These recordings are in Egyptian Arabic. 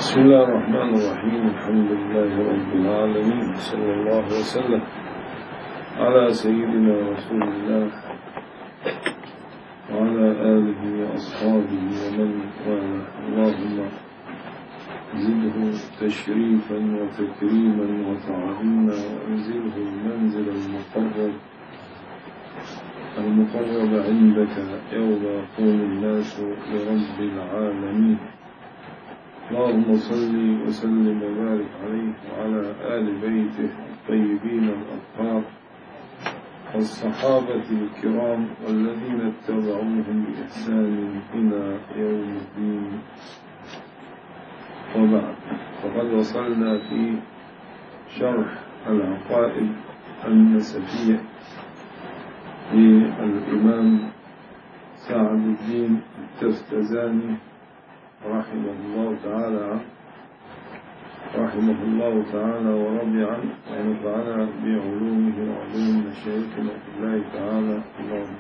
بسم الله الرحمن الرحيم الحمد لله رب العالمين صلى الله وسلم على سيدنا رسول الله وعلى آله وأصحابه ومن والاه اللهم زده تشريفا وتكريما وتعظيما وأنزله المنزل المقرب المقرب عندك يوم يقوم الناس لرب العالمين اللهم صل وسلم وبارك عليه وعلى آل بيته الطيبين الأطهار والصحابة الكرام والذين اتبعوهم بإحسان إلى يوم الدين وبعد فقد وصلنا في شرح العقائد النسفية للإمام سعد الدين التفتزاني رحمه الله تعالى رحمه الله تعالى ورضي عنه ونفعنا بعلومه وعلوم مشايخنا في الله تعالى اللهم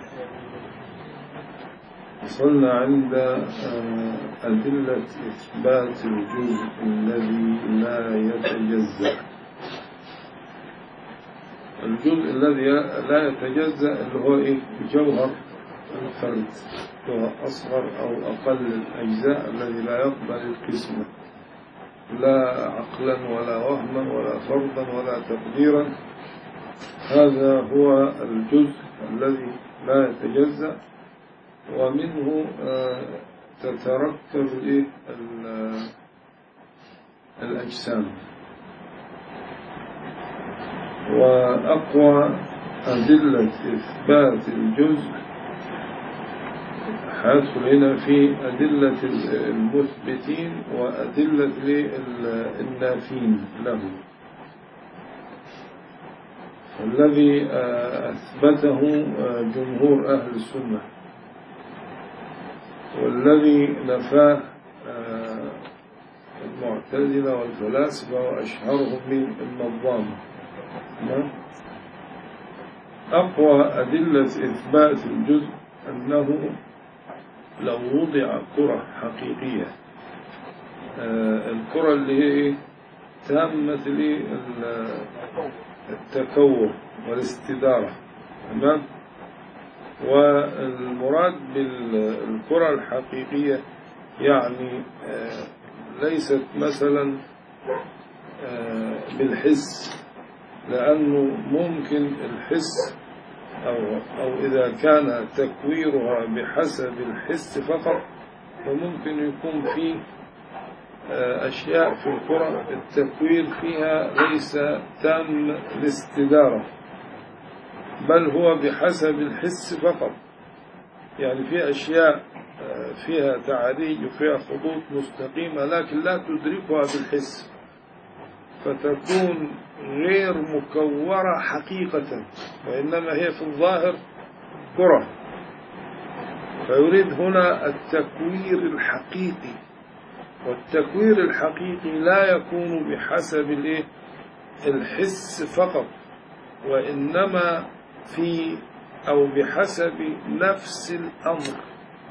وصلنا عند أدلة إثبات الجزء الذي لا يتجزأ الجزء الذي لا يتجزأ اللي هو إيه جوهر الفرد هو أصغر أو أقل الأجزاء الذي لا يقبل القسمة لا عقلا ولا وهما ولا فرضا ولا تقديرا هذا هو الجزء الذي لا يتجزأ ومنه تتركب الأجسام وأقوى أدلة إثبات الجزء هيدخل هنا في أدلة المثبتين وأدلة النافين له الذي أثبته جمهور أهل السنة والذي نفاه المعتزلة والفلاسفة وأشهرهم من النظام أقوى أدلة إثبات الجزء أنه لو وضع كرة حقيقية الكرة اللي هي تامة التكور والاستدارة تمام والمراد بالكرة الحقيقية يعني ليست مثلا بالحس لأنه ممكن الحس أو, أو إذا كان تكويرها بحسب الحس فقط فممكن يكون في أشياء في الكرة التكوير فيها ليس تام الاستدارة بل هو بحسب الحس فقط يعني في أشياء فيها تعريج وفيها خطوط مستقيمة لكن لا تدركها بالحس فتكون غير مكورة حقيقة وإنما هي في الظاهر كرة فيريد هنا التكوير الحقيقي والتكوير الحقيقي لا يكون بحسب الحس فقط وإنما في أو بحسب نفس الأمر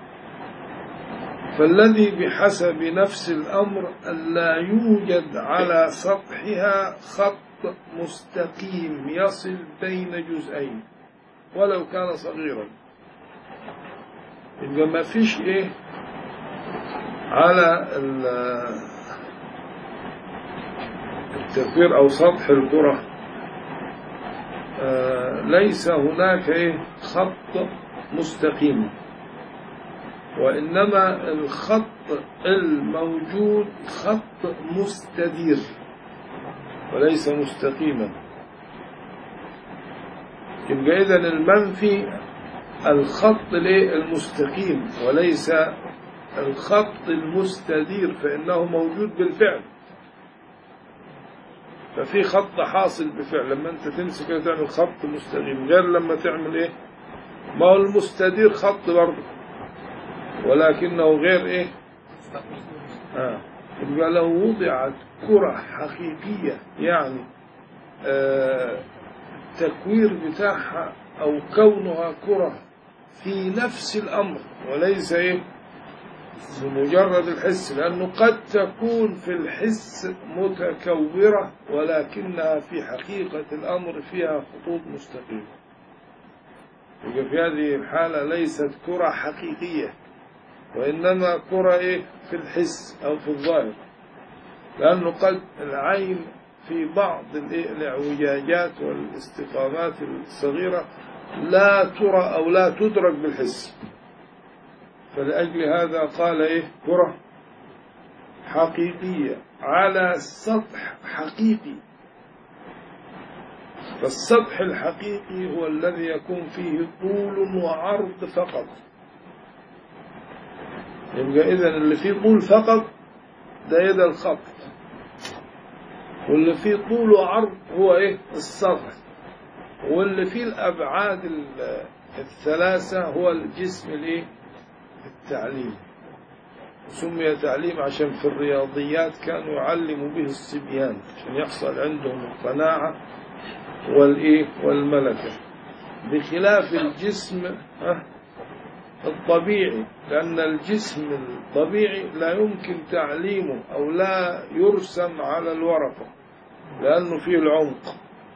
فالذي بحسب نفس الأمر ألا يوجد على سطحها خط مستقيم يصل بين جزئين ولو كان صغيرا يبقى ما فيش ايه على التكوير او سطح الكرة آه ليس هناك ايه خط مستقيم وإنما الخط الموجود خط مستدير وليس مستقيما يبقى إذن المنفي الخط المستقيم وليس الخط المستدير فإنه موجود بالفعل ففي خط حاصل بفعل لما أنت تمسك وتعمل خط مستقيم غير لما تعمل إيه ما هو المستدير خط برضه ولكنه غير ايه آه. يبقى لو وضعت كرة حقيقية يعني آه التكوير بتاعها او كونها كرة في نفس الامر وليس ايه بمجرد الحس لأنه قد تكون في الحس متكورة ولكنها في حقيقة الأمر فيها خطوط مستقيمة يبقى في هذه الحالة ليست كرة حقيقية وإنما كرة إيه في الحس أو في الظاهر لأنه قد العين في بعض الاعوجاجات والاستقامات الصغيرة لا ترى أو لا تدرك بالحس فلأجل هذا قال إيه كرة حقيقية على سطح حقيقي فالسطح الحقيقي هو الذي يكون فيه طول وعرض فقط يبقى إذن اللي فيه طول فقط ده يد الخط واللي فيه طول وعرض هو إيه السطح واللي فيه الأبعاد الثلاثة هو الجسم الإيه التعليم سمي تعليم عشان في الرياضيات كانوا يعلموا به الصبيان عشان يحصل عندهم القناعة والإيه والملكة بخلاف الجسم الطبيعي لأن الجسم الطبيعي لا يمكن تعليمه أو لا يرسم على الورقة لأنه فيه العمق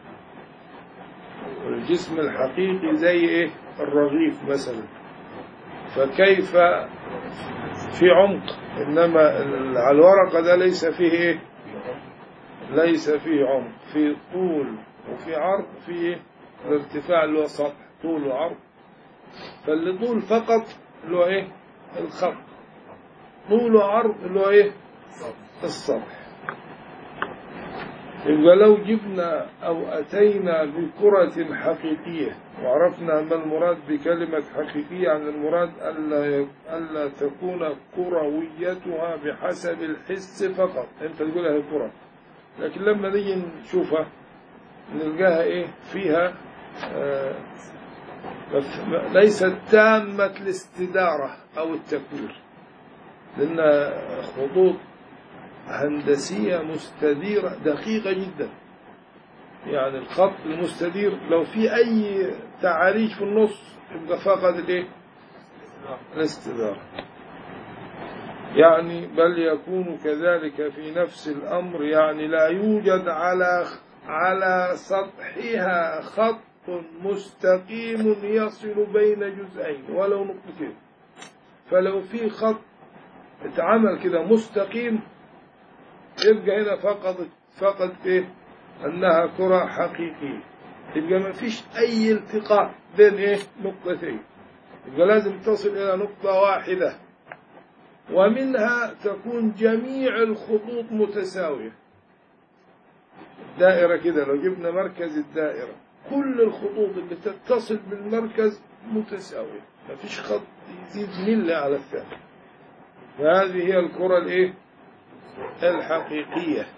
الجسم الحقيقي زي إيه الرغيف مثلا فكيف في عمق إنما على الورقة ده ليس فيه إيه ليس فيه عمق في طول وفي عرض في الارتفاع اللي هو سطح طول وعرض فاللي طول فقط اللي هو ايه الخط طول وعرض اللي هو ايه السطح يبقى لو جبنا أو أتينا بكرة حقيقية وعرفنا ما المراد بكلمة حقيقية عن المراد ألا, ألا تكون كرويتها بحسب الحس فقط أنت تقولها هي كرة لكن لما نيجي نشوفها نلقاها إيه فيها آه ليست تامة الاستدارة أو التكوير لأن خطوط هندسية مستديرة دقيقة جدا يعني الخط المستدير لو في أي تعاريج في النص يبقى فقد الايه الاستدارة يعني بل يكون كذلك في نفس الأمر يعني لا يوجد على على سطحها خط مستقيم يصل بين جزئين ولو نقطتين فلو في خط اتعمل كده مستقيم يبقى هنا فقط فقط ايه انها كرة حقيقية يبقى ما فيش اي التقاء بين ايه نقطتين يبقى لازم تصل الى نقطة واحدة ومنها تكون جميع الخطوط متساوية دائرة كده لو جبنا مركز الدائرة كل الخطوط اللي تتصل بالمركز متساوية ما فيش خط يزيد ملة على الثاني فهذه هي الكرة الايه الحقيقية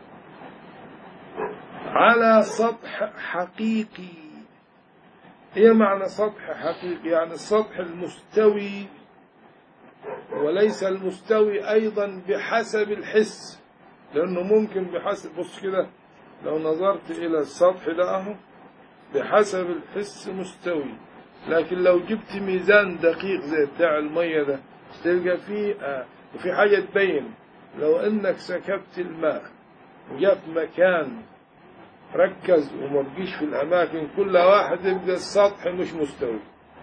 على سطح حقيقي هي معنى سطح حقيقي يعني السطح المستوي وليس المستوي أيضا بحسب الحس لأنه ممكن بحسب بص كده لو نظرت إلى السطح ده أهو بحسب الحس مستوي لكن لو جبت ميزان دقيق زي بتاع المية ده تلقى فيه آه وفي حاجة تبين لو انك سكبت الماء وجاء في مكان ركز وما تجيش في الاماكن كل واحد يبقى السطح مش مستوي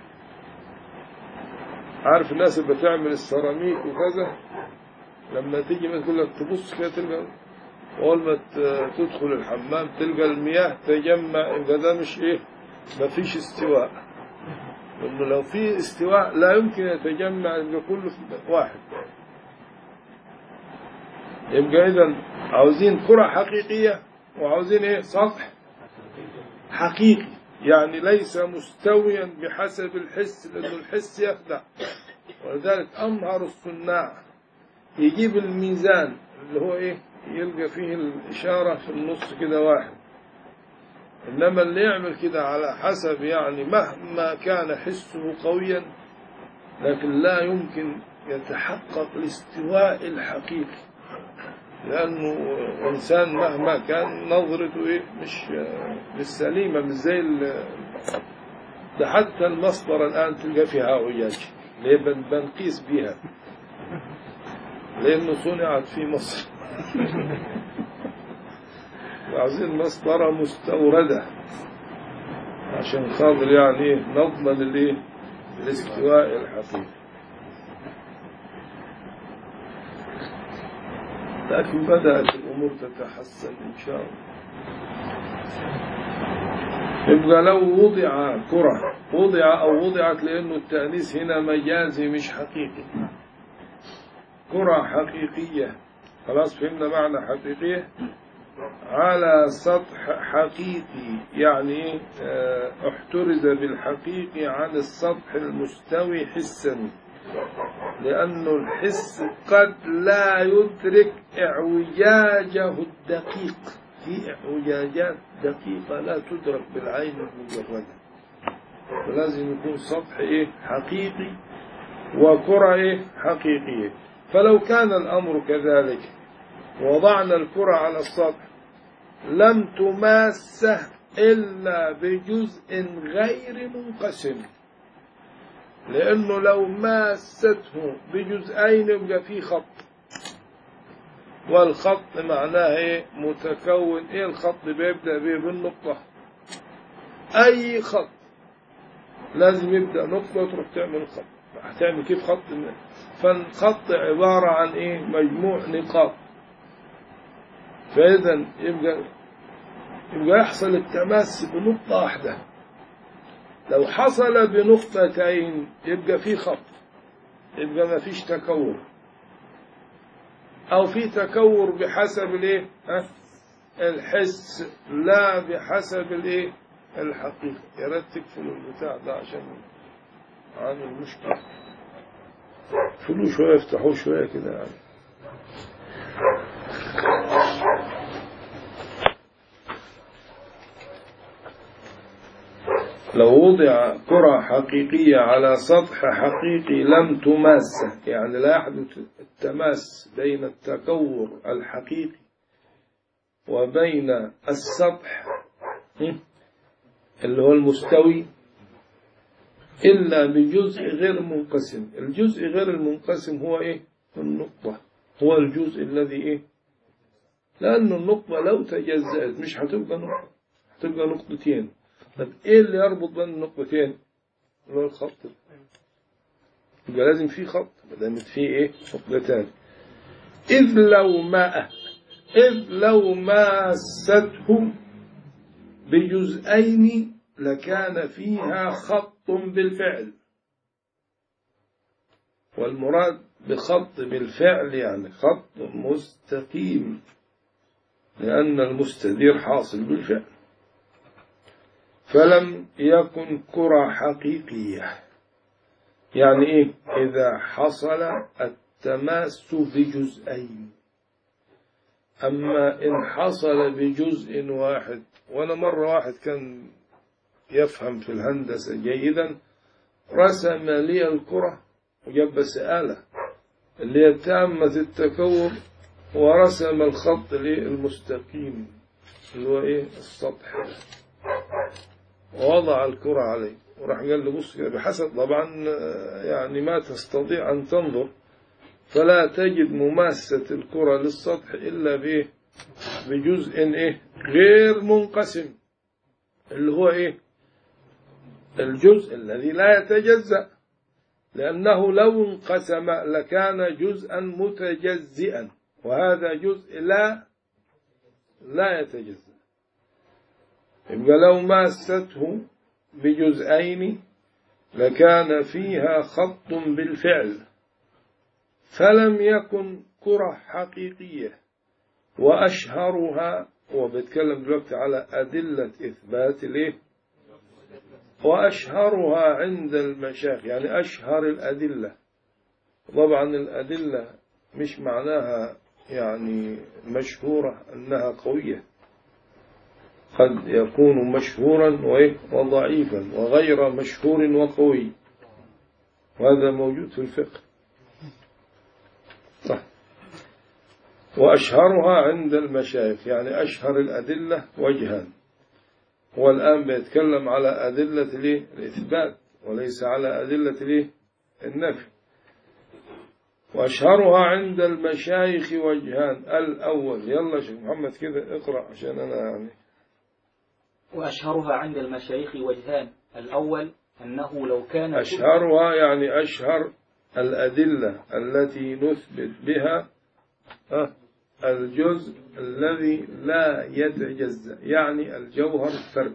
عارف الناس اللي بتعمل السيراميك وكذا لما تيجي ما تقول لك تبص كده تلقى اول ما تدخل الحمام تلقى المياه تجمع يبقى ده مش ايه ما فيش استواء لانه لو في استواء لا يمكن يتجمع يبقى كله واحد يبقى إذا عاوزين كرة حقيقية وعاوزين إيه سطح حقيقي يعني ليس مستويا بحسب الحس لأنه الحس يخدع ولذلك أمهر الصناع يجيب الميزان اللي هو إيه يلقى فيه الإشارة في النص كده واحد إنما اللي يعمل كده على حسب يعني مهما كان حسه قويا لكن لا يمكن يتحقق الاستواء الحقيقي لأنه إنسان مهما كان نظرته إيه مش مش سليمة مش زي ده حتى المسطرة الآن تلقى فيها عوجاج ليه بنقيس بيها لأنه صنعت في مصر وعايزين مسطرة مستوردة عشان خاطر يعني نضمن الايه الاستواء الحقيقي لكن بدأت الأمور تتحسن إن شاء الله يبقى لو وضع كرة وضع أو وضعت لأنه التأنيث هنا مجازي مش حقيقي كرة حقيقية خلاص فهمنا معنى حقيقية على سطح حقيقي يعني اه احترز بالحقيقي عن السطح المستوي حسا لأنه الحس قد لا يدرك اعوجاجه الدقيق في اعوجاجات دقيقة لا تدرك بالعين المجردة فلازم يكون سطح إيه حقيقي وكرة إيه حقيقية فلو كان الأمر كذلك وضعنا الكرة على السطح لم تماسه إلا بجزء غير منقسم لأنه لو ماسته بجزئين يبقى فيه خط والخط معناه ايه متكون ايه الخط بيبدأ بيه بالنقطة أي خط لازم يبدأ نقطة تروح تعمل خط هتعمل كيف خط فالخط عبارة عن ايه مجموع نقاط فإذا يبقى يبقى يحصل التماس بنقطة واحدة لو حصل بنقطتين يبقى في خط يبقى ما فيش تكور أو في تكور بحسب الايه الحس لا بحسب الايه الحقيقة يا ريت تقفلوا البتاع ده عشان عامل مشكلة اقفلوه شوية افتحوه شوية كده يعني لو وضع كرة حقيقية على سطح حقيقي لم تماسه يعني لا يحدث التماس بين التكور الحقيقي وبين السطح اللي هو المستوي إلا بجزء غير منقسم الجزء غير المنقسم هو إيه النقطة هو الجزء الذي إيه لأن النقطة لو تجزأت مش هتبقى نقطة هتبقى نقطتين طب ايه اللي يربط بين النقطتين اللي هو الخط يبقى لازم في خط ما دام في ايه نقطتان اذ لو ما اذ لو ماسته بجزئين لكان فيها خط بالفعل والمراد بخط بالفعل يعني خط مستقيم لأن المستدير حاصل بالفعل فلم يكن كرة حقيقية يعني إيه إذا حصل التماس بجزئين أما إن حصل بجزء واحد وأنا مرة واحد كان يفهم في الهندسة جيدا رسم لي الكرة وجاب آلة اللي هي تامة التكور ورسم الخط المستقيم اللي هو إيه السطح ووضع الكرة عليه وراح قال له بص بحسب طبعا يعني ما تستطيع أن تنظر فلا تجد مماسة الكرة للسطح إلا بإيه بجزء إيه غير منقسم اللي هو إيه الجزء الذي لا يتجزأ لأنه لو انقسم لكان جزءا متجزئا وهذا جزء لا لا يتجزأ يبقى لو ماسته بجزئين لكان فيها خط بالفعل فلم يكن كرة حقيقية وأشهرها وبتكلم دلوقتي على أدلة إثبات الإيه وأشهرها عند المشايخ يعني أشهر الأدلة طبعا الأدلة مش معناها يعني مشهورة أنها قوية قد يكون مشهورا وضعيفا وغير مشهور وقوي وهذا موجود في الفقه صح وأشهرها عند المشايخ يعني أشهر الأدلة وجها هو الآن بيتكلم على أدلة الإثبات وليس على أدلة النفي وأشهرها عند المشايخ وجهان الأول يلا شيخ محمد كده اقرأ عشان أنا يعني وأشهرها عند المشايخ وجهان الأول أنه لو كان أشهرها يعني أشهر الأدلة التي نثبت بها ها، الجزء الذي لا يتجزأ يعني الجوهر الفرد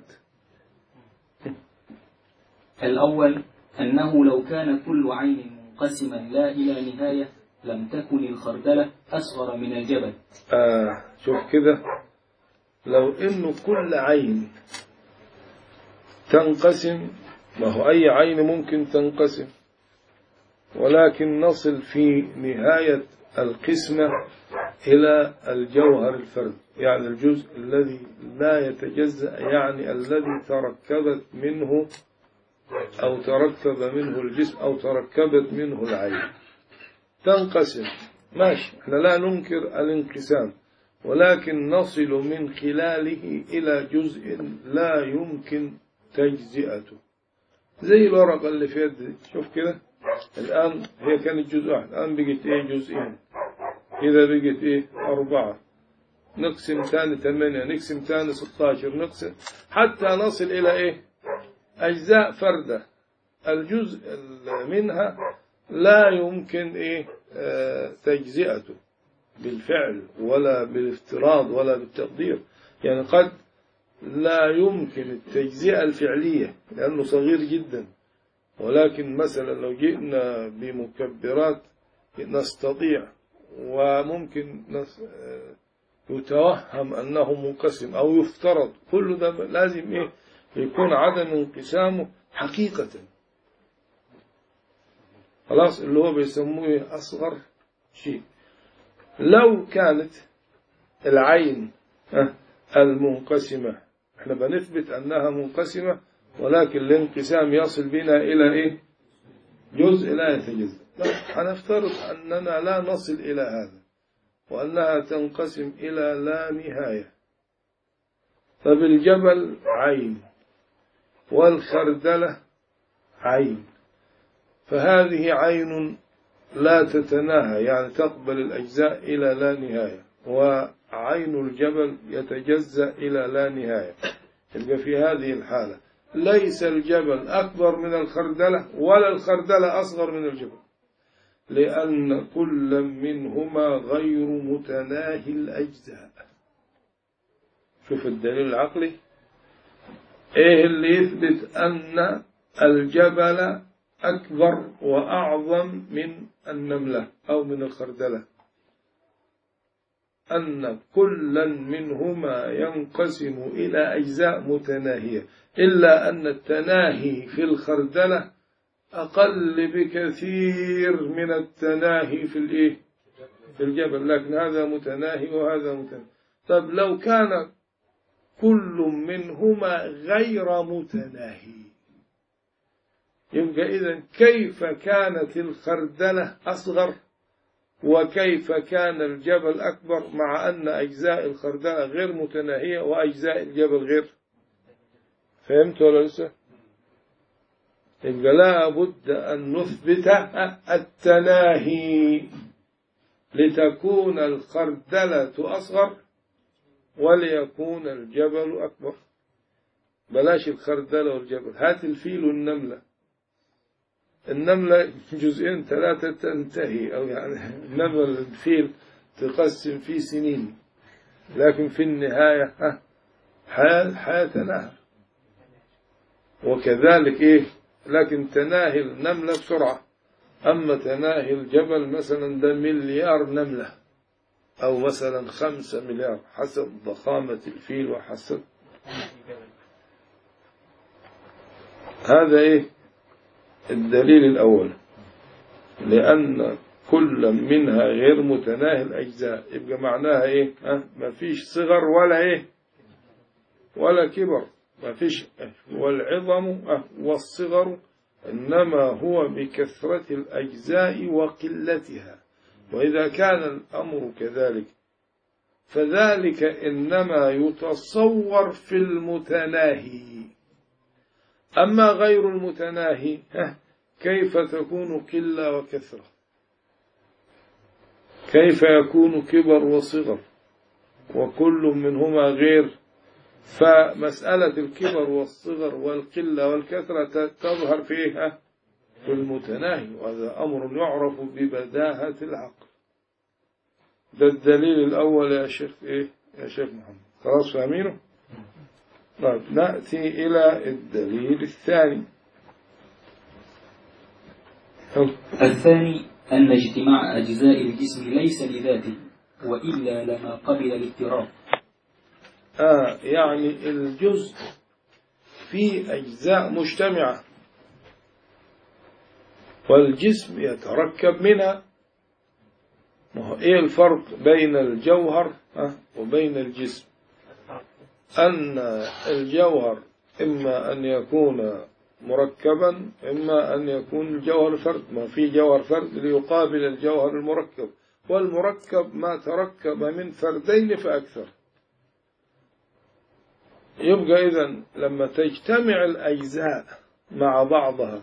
الأول أنه لو كان كل عين منقسما لا إلى نهاية لم تكن الخردلة أصغر من الجبل آه شوف كده لو إنه كل عين تنقسم ما هو أي عين ممكن تنقسم ولكن نصل في نهاية القسمة إلى الجوهر الفرد يعني الجزء الذي لا يتجزأ يعني الذي تركبت منه أو تركب منه الجسم أو تركبت منه العين تنقسم ماشي احنا لا ننكر الانقسام ولكن نصل من خلاله إلى جزء لا يمكن تجزئته زي الورقة اللي في يدي شوف كده الآن هي كانت جزء واحد الآن بقت إيه جزئين إذا بقت إيه أربعة نقسم ثاني ثمانية نقسم ثاني 16 نقسم حتى نصل إلى إيه أجزاء فردة الجزء منها لا يمكن إيه آه تجزئته بالفعل ولا بالافتراض ولا بالتقدير يعني قد لا يمكن التجزئة الفعلية لأنه صغير جدا ولكن مثلا لو جئنا بمكبرات نستطيع وممكن نس... يتوهم أنه منقسم أو يفترض كل ده لازم إيه يكون عدم انقسامه حقيقة خلاص اللي هو بيسموه أصغر شيء لو كانت العين المنقسمة احنا بنثبت أنها منقسمة ولكن الانقسام يصل بنا إلى إيه جزء لا يتجزأ لا هنفترض أننا لا نصل إلى هذا وأنها تنقسم إلى لا نهاية فبالجبل عين والخردلة عين فهذه عين لا تتناهى يعني تقبل الأجزاء إلى لا نهاية وعين الجبل يتجزأ إلى لا نهاية يبقى في هذه الحالة ليس الجبل أكبر من الخردلة ولا الخردلة أصغر من الجبل لأن كل منهما غير متناهي الأجزاء شوف الدليل العقلي إيه اللي يثبت أن الجبل أكبر وأعظم من النملة أو من الخردلة أن كلا منهما ينقسم إلى أجزاء متناهية إلا أن التناهي في الخردلة أقل بكثير من التناهي في الإيه؟ في الجبل لكن هذا متناهي وهذا متناهي طب لو كان كل منهما غير متناهي يبقى إذا كيف كانت الخردلة أصغر وكيف كان الجبل أكبر مع أن أجزاء الخردلة غير متناهية وأجزاء الجبل غير فهمت ولا لسه يبقى لا بد أن نثبت التناهي لتكون الخردلة أصغر وليكون الجبل أكبر بلاش الخردلة والجبل هات الفيل والنملة النملة جزئين ثلاثة تنتهي أو يعني إنما الفيل تقسم في سنين لكن في النهاية حياة حياتنا وكذلك إيه لكن تناهي النملة بسرعة أما تناهي الجبل مثلا ده مليار نملة أو مثلا خمسة مليار حسب ضخامة الفيل وحسب هذا إيه الدليل الأول لأن كل منها غير متناهي الأجزاء يبقى معناها إيه أه؟ ما فيش صغر ولا إيه ولا كبر ما فيش والعظم أه والصغر إنما هو بكثرة الأجزاء وقلتها وإذا كان الأمر كذلك فذلك إنما يتصور في المتناهي أما غير المتناهي كيف تكون قلة وكثرة كيف يكون كبر وصغر وكل منهما غير فمسألة الكبر والصغر والقلة والكثرة تظهر فيها في المتناهي وهذا أمر يعرف ببداهة العقل ده الدليل الأول يا شيخ إيه يا شيخ محمد خلاص فاهمينه طيب نأتي إلى الدليل الثاني الثاني أن اجتماع أجزاء الجسم ليس لذاته وإلا لما قبل الاضطراب آه يعني الجزء في أجزاء مجتمعة والجسم يتركب منها ما هو إيه الفرق بين الجوهر آه وبين الجسم أن الجوهر إما أن يكون مركبا إما أن يكون الجوهر فرد ما في جوهر فرد ليقابل الجوهر المركب والمركب ما تركب من فردين فأكثر يبقى إذن لما تجتمع الأجزاء مع بعضها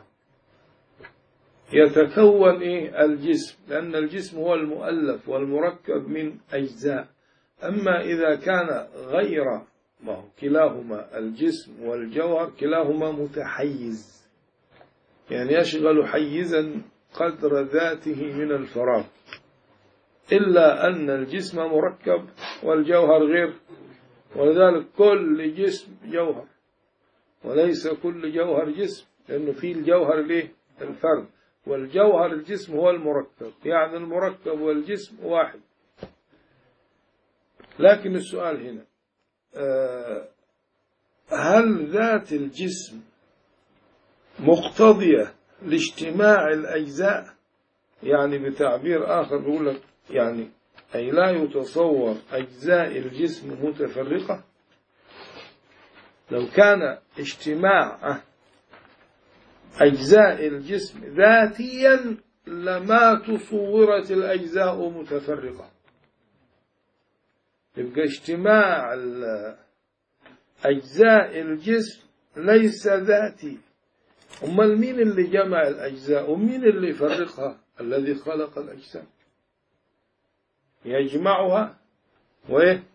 يتكون إيه الجسم لأن الجسم هو المؤلف والمركب من أجزاء أما إذا كان غير ما هو كلاهما الجسم والجوهر كلاهما متحيز يعني يشغل حيزا قدر ذاته من الفراغ إلا أن الجسم مركب والجوهر غير ولذلك كل جسم جوهر وليس كل جوهر جسم لأنه في الجوهر ليه الفرد والجوهر الجسم هو المركب يعني المركب والجسم واحد لكن السؤال هنا هل ذات الجسم مقتضية لاجتماع الأجزاء يعني بتعبير آخر بيقول لك يعني أي لا يتصور أجزاء الجسم متفرقة لو كان اجتماع أجزاء الجسم ذاتيا لما تصورت الأجزاء متفرقة يبقى اجتماع أجزاء الجسم ليس ذاتي أمال مين اللي جمع الأجزاء ومين اللي يفرقها الذي خلق الأجسام يجمعها وإيه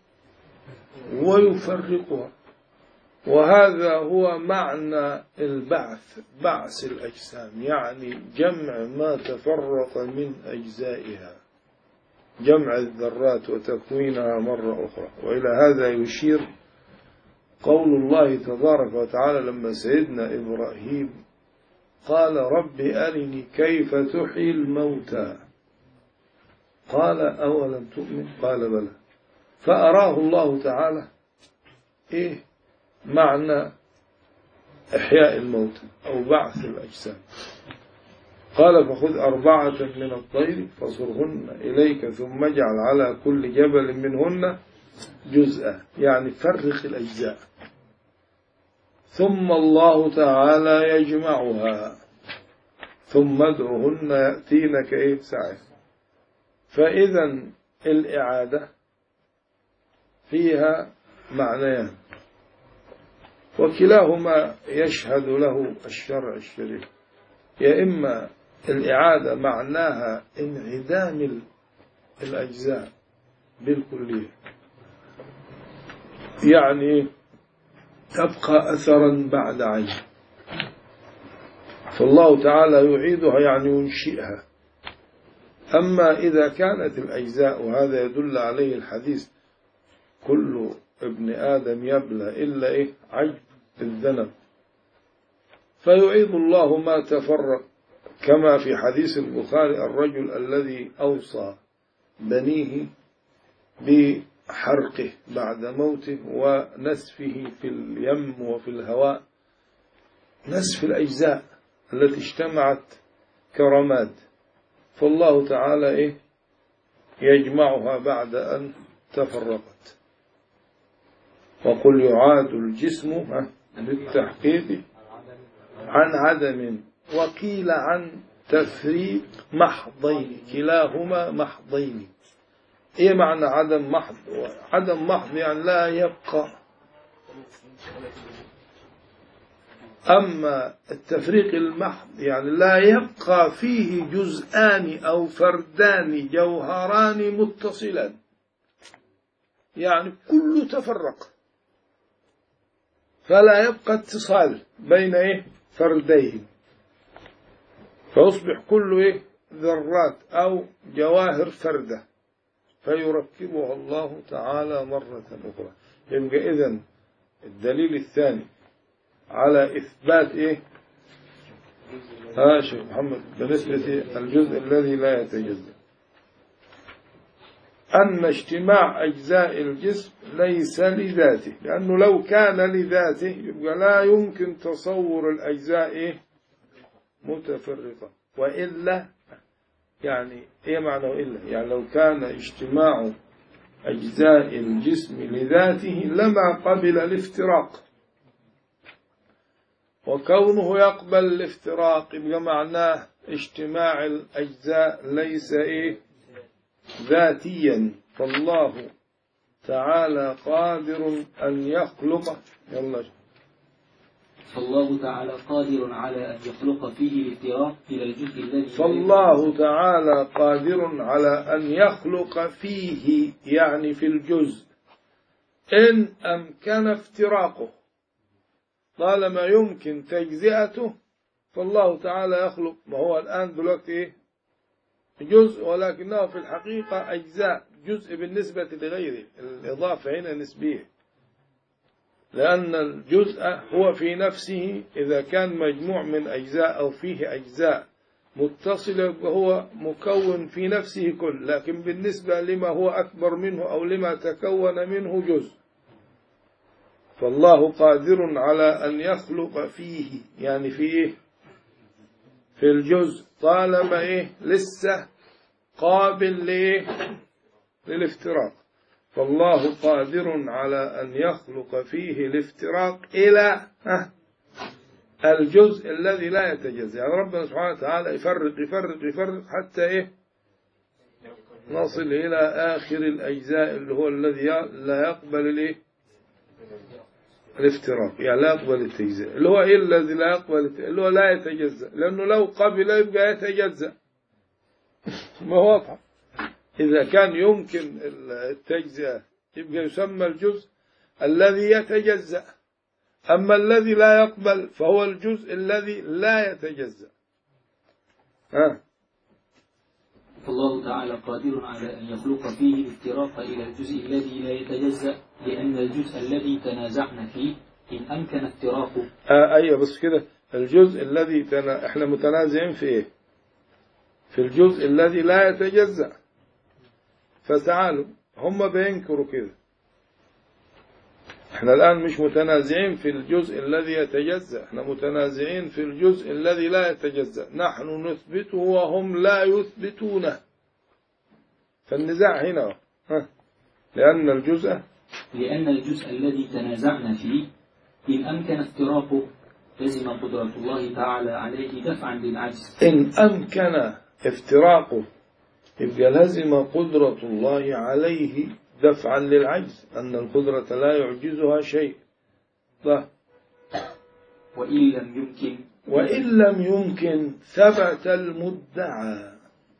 ويفرقها وهذا هو معنى البعث بعث الأجسام يعني جمع ما تفرق من أجزائها جمع الذرات وتكوينها مرة أخرى وإلى هذا يشير قول الله تبارك وتعالى لما سيدنا إبراهيم قال رب أرني كيف تحيي الموتى قال أولم تؤمن قال بلى فأراه الله تعالى إيه معنى إحياء الموتى أو بعث الأجسام قال فخذ أربعة من الطير فصرهن إليك ثم اجعل على كل جبل منهن جزءا يعني فرق الأجزاء ثم الله تعالى يجمعها ثم ادعهن يأتينك إيه سعي فإذا الإعادة فيها معنيان وكلاهما يشهد له الشرع الشريف يا إما الإعادة معناها انعدام الأجزاء بالكلية يعني تبقى أثرا بعد عين فالله تعالى يعيدها يعني ينشئها أما إذا كانت الأجزاء وهذا يدل عليه الحديث كل ابن آدم يبلى إلا إيه عجب الذنب فيعيد الله ما تفرق كما في حديث البخاري الرجل الذي أوصى بنيه بحرقه بعد موته ونسفه في اليم وفي الهواء نسف الأجزاء التي اجتمعت كرماد فالله تعالى إيه يجمعها بعد أن تفرقت وقل يعاد الجسم بالتحقيق عن عدم وقيل عن تفريق محضين كلاهما محضين ايه معنى عدم محض عدم محض يعني لا يبقى أما التفريق المحض يعني لا يبقى فيه جزءان أو فردان جوهران متصلان يعني كله تفرق فلا يبقى اتصال بين إيه فردين فيصبح كله إيه ذرات أو جواهر فردة فيركبها الله تعالى مرة أخرى يبقى إذن الدليل الثاني على إثبات إيه ها شيخ محمد بالنسبة الجزء الذي لا يتجزأ أن اجتماع أجزاء الجسم ليس لذاته لأنه لو كان لذاته يبقى لا يمكن تصور الأجزاء إيه متفرقة وإلا يعني إيه معنى وإلا يعني لو كان اجتماع أجزاء الجسم لذاته لما قبل الافتراق وكونه يقبل الافتراق يبقى معناه اجتماع الأجزاء ليس إيه ذاتيا فالله تعالى قادر أن يخلق يلا فالله تعالى قادر على أن يخلق فيه الافتراق إلى الجزء الذي فالله تعالى قادر على أن يخلق فيه يعني في الجزء إن أمكن افتراقه طالما يمكن تجزئته فالله تعالى يخلق ما هو الآن دلوقتي إيه؟ جزء ولكنه في الحقيقة أجزاء جزء بالنسبة لغيره الإضافة هنا نسبية لأن الجزء هو في نفسه إذا كان مجموع من أجزاء أو فيه أجزاء متصلة هو مكون في نفسه كل لكن بالنسبة لما هو أكبر منه أو لما تكون منه جزء فالله قادر على أن يخلق فيه يعني في إيه في الجزء طالما إيه لسه قابل لإيه للافتراق فالله قادر على أن يخلق فيه الافتراق إلى الجزء الذي لا يتجزأ يعني ربنا سبحانه وتعالى يفرق يفرق يفرق حتى إيه نصل إلى آخر الأجزاء اللي هو الذي لا يقبل الإيه الافتراق يعني لا يقبل التجزئة اللي هو إيه الذي لا يقبل اللي هو لا يتجزأ لأنه لو قبل يبقى يتجزأ ما هو واضح إذا كان يمكن التجزئة يبقى يسمى الجزء الذي يتجزأ أما الذي لا يقبل فهو الجزء الذي لا يتجزأ ها فالله تعالى قادر على أن يخلق فيه الافتراق إلى الجزء الذي لا يتجزأ لأن الجزء الذي تنازعنا فيه إن أمكن افتراقه آه أيوة بس كده الجزء الذي تنا... احنا متنازعين في ايه في الجزء الذي لا يتجزأ فتعالوا هم بينكروا كده احنا الآن مش متنازعين في الجزء الذي يتجزأ احنا متنازعين في الجزء الذي لا يتجزأ نحن نثبته وهم لا يثبتونه فالنزاع هنا ها لأن الجزء لأن الجزء الذي تنازعنا فيه إن أمكن افتراقه لزم قدرة الله تعالى عليه دفعا للعجز إن أمكن افتراقه يبقى لازم قدرة الله عليه دفعا للعجز أن القدرة لا يعجزها شيء طيب. وإن لم يمكن وإن لم يمكن ثبت المدعى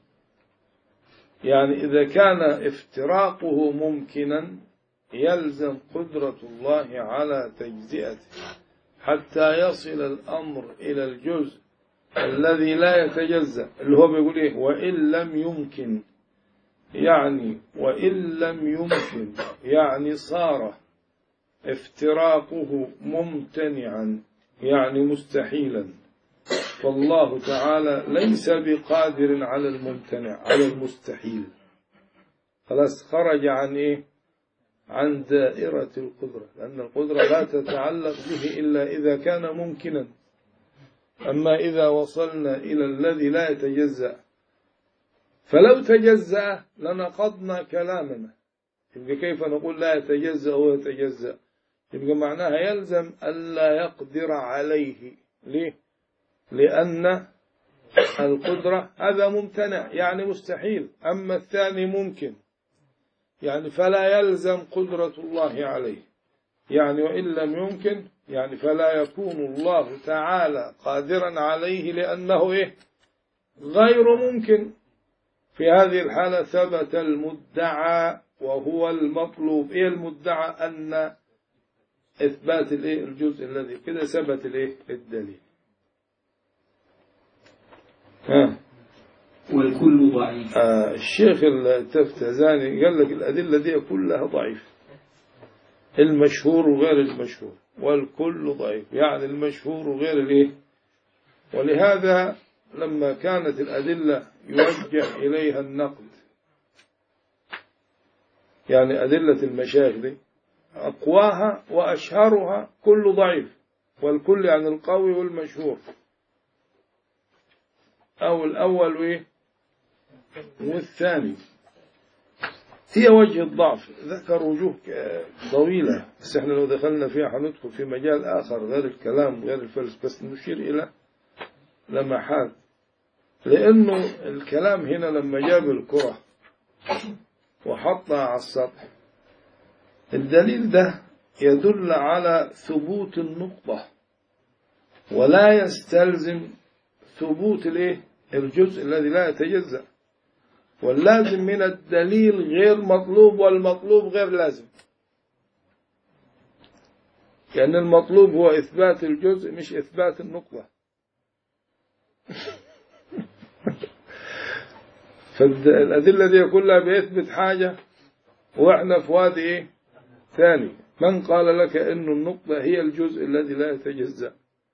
يعني إذا كان افتراقه ممكنا يلزم قدرة الله على تجزئته حتى يصل الأمر إلى الجزء الذي لا يتجزأ اللي هو بيقول إيه وإن لم يمكن يعني وإن لم يمكن يعني صار افتراقه ممتنعا يعني مستحيلا فالله تعالى ليس بقادر على الممتنع على المستحيل خلاص خرج عن إيه عن دائرة القدرة لأن القدرة لا تتعلق به إلا إذا كان ممكنا أما إذا وصلنا إلى الذي لا يتجزأ فلو تجزأ لنقضنا كلامنا يبقى كيف نقول لا يتجزأ ويتجزأ يبقى معناها يلزم ألا يقدر عليه ليه لأن القدرة هذا ممتنع يعني مستحيل أما الثاني ممكن يعني فلا يلزم قدرة الله عليه يعني وإن لم يمكن يعني فلا يكون الله تعالى قادرا عليه لأنه إيه غير ممكن في هذه الحالة ثبت المدعى وهو المطلوب إيه المدعى أن إثبات الإيه الجزء الذي كده ثبت الإيه الدليل ها والكل ضعيف آه الشيخ التفتزاني قال لك الأدلة دي كلها ضعيف المشهور وغير المشهور والكل ضعيف يعني المشهور وغير الايه ولهذا لما كانت الأدلة يوجه إليها النقد يعني أدلة المشايخ دي أقواها وأشهرها كل ضعيف والكل يعني القوي والمشهور أو الأول وإيه والثاني هي وجه الضعف ذكر وجوه طويلة بس احنا لو دخلنا فيها حندخل في مجال آخر غير الكلام غير الفلسفة بس نشير إلى لمحات لأنه الكلام هنا لما جاب الكرة وحطها على السطح الدليل ده يدل على ثبوت النقطة ولا يستلزم ثبوت الايه الجزء الذي لا يتجزأ واللازم من الدليل غير مطلوب والمطلوب غير لازم لأن المطلوب هو إثبات الجزء مش إثبات النقطة فالأدلة دي كلها بيثبت حاجة وإحنا في وادي إيه ثاني من قال لك أن النقطة هي الجزء الذي لا يتجزأ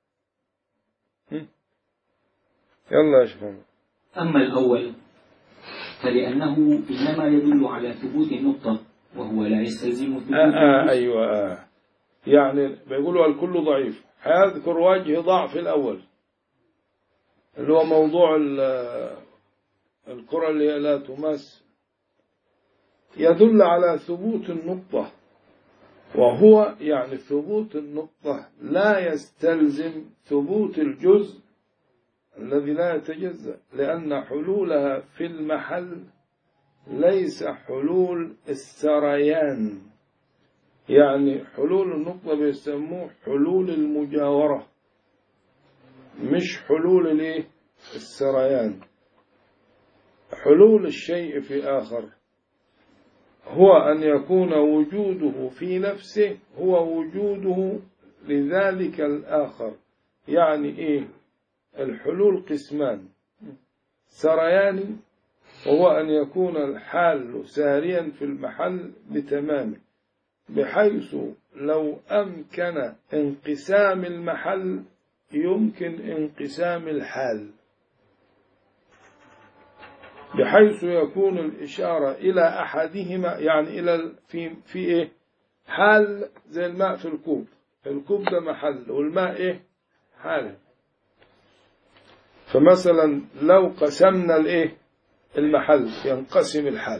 يلا يا شيخ أما الأول فلأنه إنما يدل على ثبوت النقطة وهو لا يستلزم ثبوت آه آه الجزء. أيوة آه يعني بيقولوا الكل ضعيف هيذكر وجه ضعف الأول اللي هو موضوع ال- القرى اللي هي لا تماس يدل على ثبوت النقطة وهو يعني ثبوت النقطة لا يستلزم ثبوت الجزء الذي لا يتجزأ لأن حلولها في المحل ليس حلول السريان يعني حلول النقطة بيسموه حلول المجاورة مش حلول الايه السريان حلول الشيء في آخر هو أن يكون وجوده في نفسه هو وجوده لذلك الآخر يعني إيه الحلول قسمان سريان وهو أن يكون الحال ساريا في المحل بتمامه بحيث لو أمكن انقسام المحل يمكن انقسام الحال بحيث يكون الإشارة إلى أحدهما يعني إلى ال- في في إيه حال زي الماء في الكوب الكوب ده محل والماء إيه حال فمثلا لو قسمنا الإيه المحل ينقسم الحال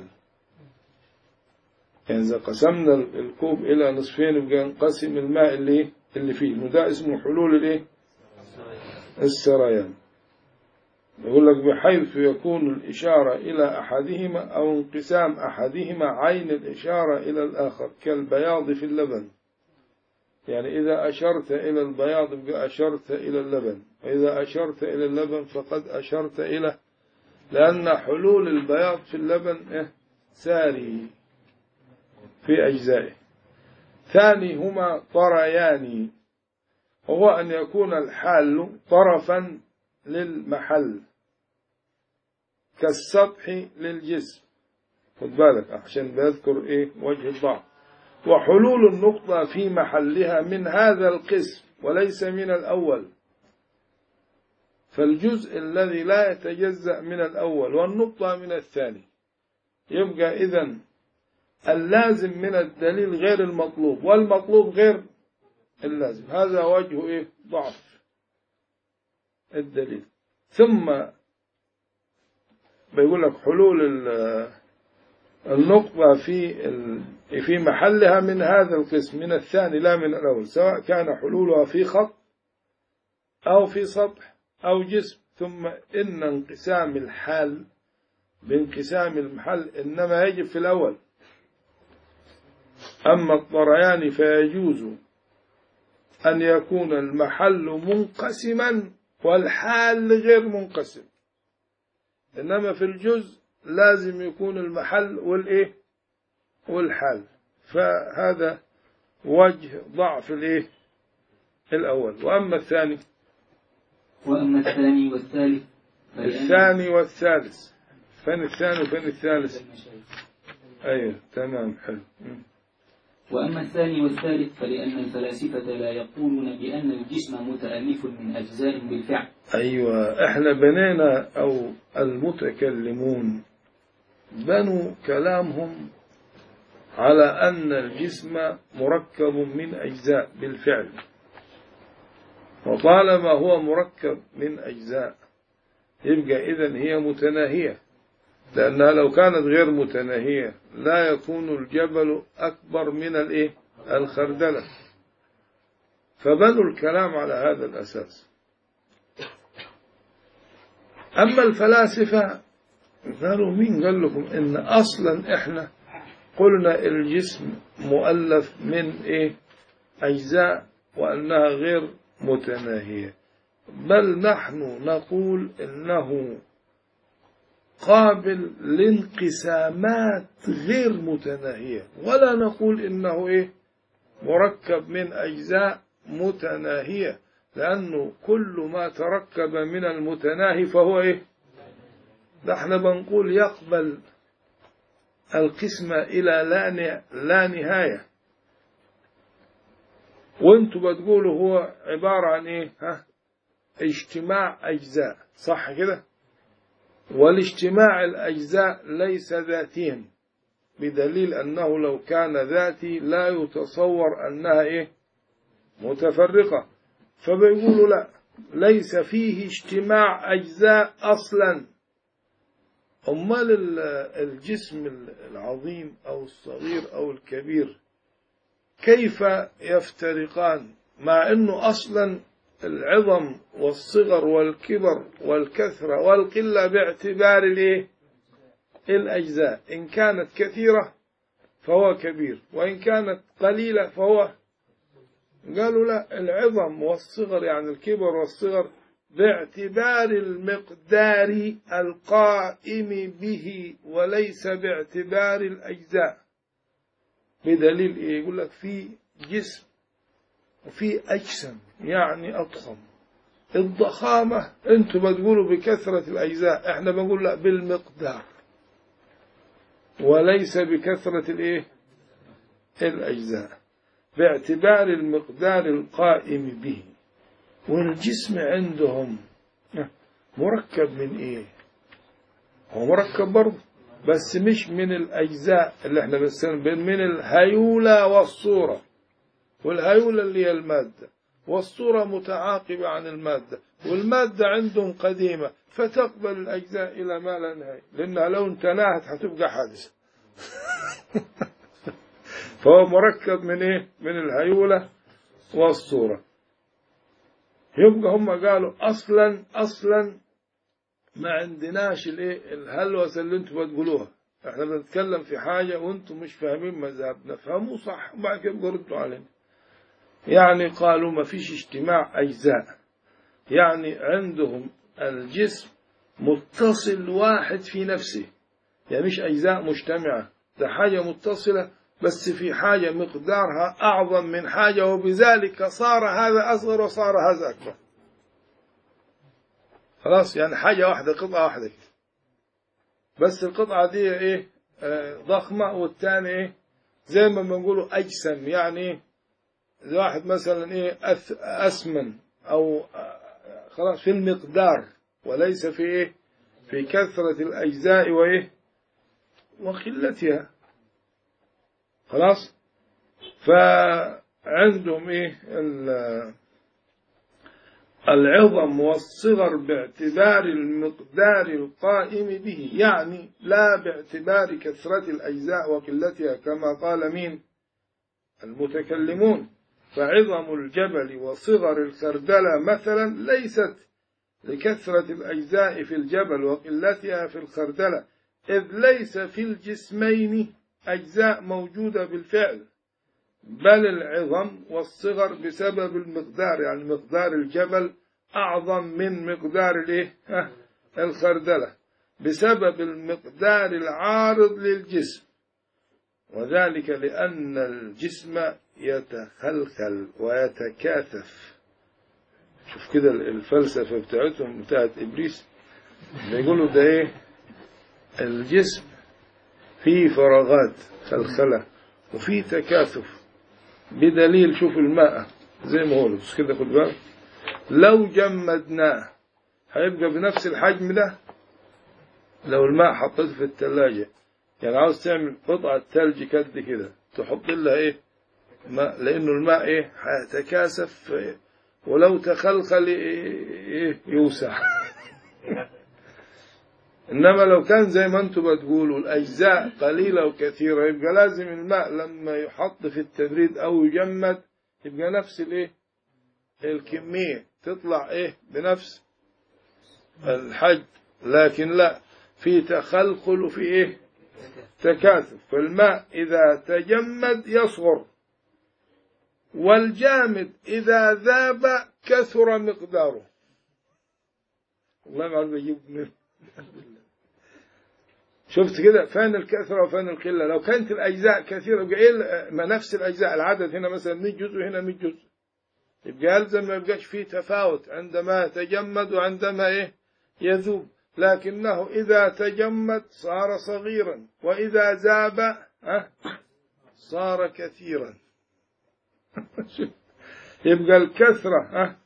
يعني إذا قسمنا الكوب إلى نصفين يبقى ينقسم الماء اللي إيه؟ اللي فيه وده اسمه حلول الإيه السريان يقول لك بحيث يكون الإشارة إلى أحدهما أو انقسام أحدهما عين الإشارة إلى الآخر كالبياض في اللبن يعني إذا أشرت إلى البياض يبقى أشرت إلى اللبن وإذا أشرت إلى اللبن فقد أشرت إلى لأن حلول البياض في اللبن إيه؟ ساري في أجزائه ثاني هما طريان وهو أن يكون الحال طرفا للمحل كالسطح للجسم خد بالك عشان بيذكر ايه وجه الضعف وحلول النقطة في محلها من هذا القسم وليس من الأول فالجزء الذي لا يتجزأ من الأول والنقطة من الثاني يبقى إذن اللازم من الدليل غير المطلوب والمطلوب غير اللازم هذا وجه إيه ضعف الدليل ثم بيقول لك حلول ال- النقطة في ال- في محلها من هذا القسم من الثاني لا من الأول سواء كان حلولها في خط أو في سطح أو جسم ثم إن انقسام الحال بانقسام المحل إنما يجب في الأول أما الطريان فيجوز أن يكون المحل منقسما والحال غير منقسم إنما في الجزء لازم يكون المحل والإيه والحال فهذا وجه ضعف الإيه الأول وأما الثاني وأما الثاني والثالث فلأن- الثاني والثالث فين الثاني وفين الثالث أيوه تمام حلو مم. وأما الثاني والثالث فلأن الفلاسفة لا يقولون بأن الجسم متألف من أجزاء بالفعل أيوة إحنا بنينا أو المتكلمون بنوا كلامهم على أن الجسم مركب من أجزاء بالفعل وطالما هو مركب من أجزاء يبقى إذن هي متناهية لأنها لو كانت غير متناهية لا يكون الجبل أكبر من الإيه؟ الخردلة فبنوا الكلام على هذا الأساس أما الفلاسفة قالوا مين قال لكم إن أصلا إحنا قلنا الجسم مؤلف من إيه أجزاء وأنها غير متناهية بل نحن نقول إنه قابل لانقسامات غير متناهية ولا نقول إنه إيه مركب من أجزاء متناهية لأنه كل ما تركب من المتناهي فهو إيه ده احنا بنقول يقبل القسمة إلى لا ن- لا نهاية وانتوا بتقولوا هو عبارة عن ايه ها اجتماع أجزاء صح كده والاجتماع الأجزاء ليس ذاتيا بدليل أنه لو كان ذاتي لا يتصور أنها إيه متفرقة فبيقولوا لا ليس فيه اجتماع أجزاء أصلا أمال ال- الجسم العظيم أو الصغير أو الكبير كيف يفترقان مع أنه أصلا العظم والصغر والكبر والكثرة والقلة باعتبار الايه الأجزاء إن كانت كثيرة فهو كبير وإن كانت قليلة فهو قالوا لا العظم والصغر يعني الكبر والصغر باعتبار المقدار القائم به وليس باعتبار الأجزاء بدليل إيه يقول لك في جسم وفي أجسم يعني أضخم الضخامة أنتم بتقولوا بكثرة الأجزاء احنا بنقول لا بالمقدار وليس بكثرة الإيه الأجزاء باعتبار المقدار القائم به والجسم عندهم مركب من إيه هو مركب برضه بس مش من الأجزاء اللي احنا بنسميها من الهيولة والصورة والهيولة اللي هي المادة والصورة متعاقبة عن المادة والمادة عندهم قديمة فتقبل الأجزاء إلى ما لا نهاية لأنها لو انتناهت هتبقى حادثة فهو مركب من إيه؟ من الهيولة والصورة يبقى هم قالوا أصلا أصلا ما عندناش الايه الهلوسه اللي انتم بتقولوها احنا بنتكلم في حاجه وانتم مش فاهمين مذهبنا فهموا صح وبعد كده ردوا علينا يعني قالوا ما فيش اجتماع اجزاء يعني عندهم الجسم متصل واحد في نفسه يعني مش اجزاء مجتمعه ده حاجه متصله بس في حاجه مقدارها اعظم من حاجه وبذلك صار هذا اصغر وصار هذا اكبر خلاص يعني حاجة واحدة قطعة واحدة كده بس القطعة دي ايه آه ضخمة والتاني ايه زي ما بنقولوا أجسم يعني ايه زي واحد مثلا ايه أث أسمن أو آه خلاص في المقدار وليس في ايه في كثرة الأجزاء وايه وقلتها خلاص فعندهم ايه العظم والصغر باعتبار المقدار القائم به يعني لا باعتبار كثرة الأجزاء وقلتها كما قال مين المتكلمون فعظم الجبل وصغر الخردلة مثلا ليست لكثرة الأجزاء في الجبل وقلتها في الخردلة إذ ليس في الجسمين أجزاء موجودة بالفعل بل العظم والصغر بسبب المقدار يعني مقدار الجبل أعظم من مقدار الإيه؟ ها، الخردلة بسبب المقدار العارض للجسم وذلك لأن الجسم يتخلخل ويتكاثف شوف كده الفلسفة بتاعتهم بتاعت إبليس بيقولوا ده إيه الجسم فيه فراغات خلخلة وفيه تكاثف بدليل شوف الماء زي ما هو بس كده خد بالك لو جمدناه هيبقى بنفس الحجم ده لو الماء حطيته في الثلاجة يعني عاوز تعمل قطعة ثلج قد كده تحط لها ايه ماء لانه الماء ايه هيتكاثف إيه؟ ولو تخلخل ايه يوسع انما لو كان زي ما انتم بتقولوا الاجزاء قليله وكثيره يبقى لازم الماء لما يحط في التبريد او يجمد يبقى نفس الايه الكميه تطلع ايه بنفس الحجم لكن لا في تخلخل وفي ايه تكاثف فالماء اذا تجمد يصغر والجامد اذا ذاب كثر مقداره والله ما عارف اجيب منين شفت كده فين الكثرة وفين القلة لو كانت الأجزاء كثيرة يبقى إيه ما نفس الأجزاء العدد هنا مثلا 100 جزء وهنا 100 جزء يبقى يلزم ما يبقاش فيه تفاوت عندما يتجمد وعندما إيه يذوب لكنه إذا تجمد صار صغيرا وإذا ذاب أه صار كثيرا يبقى الكثرة أه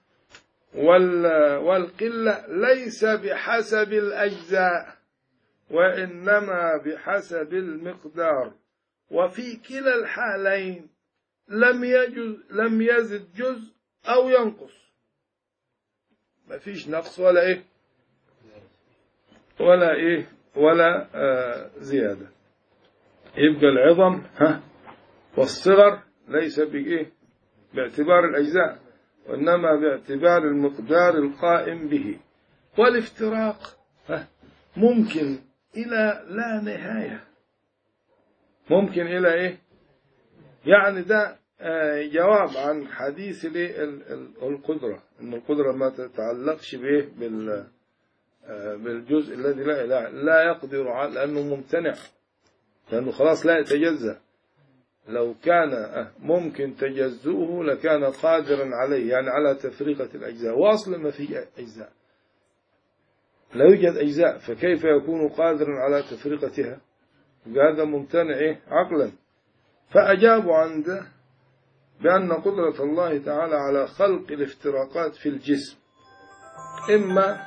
والقلة ليس بحسب الأجزاء وإنما بحسب المقدار وفي كلا الحالين لم يجز لم يزد جزء أو ينقص ما فيش نقص ولا إيه ولا إيه ولا آه زيادة يبقى العظم ها والصغر ليس بإيه باعتبار الأجزاء وإنما باعتبار المقدار القائم به والافتراق ها ممكن إلى لا نهاية ممكن إلى إيه يعني ده جواب عن حديث القدرة أن القدرة ما تتعلقش به بال بالجزء الذي لا لا, لا يقدر على لأنه ممتنع لأنه خلاص لا يتجزأ لو كان ممكن تجزؤه لكان قادرا عليه يعني على تفريقة الأجزاء وأصلا ما في أجزاء لا يوجد أجزاء فكيف يكون قادرا على تفرقتها هذا ممتنع عقلا فأجابوا عن ده بأن قدرة الله تعالى على خلق الافتراقات في الجسم إما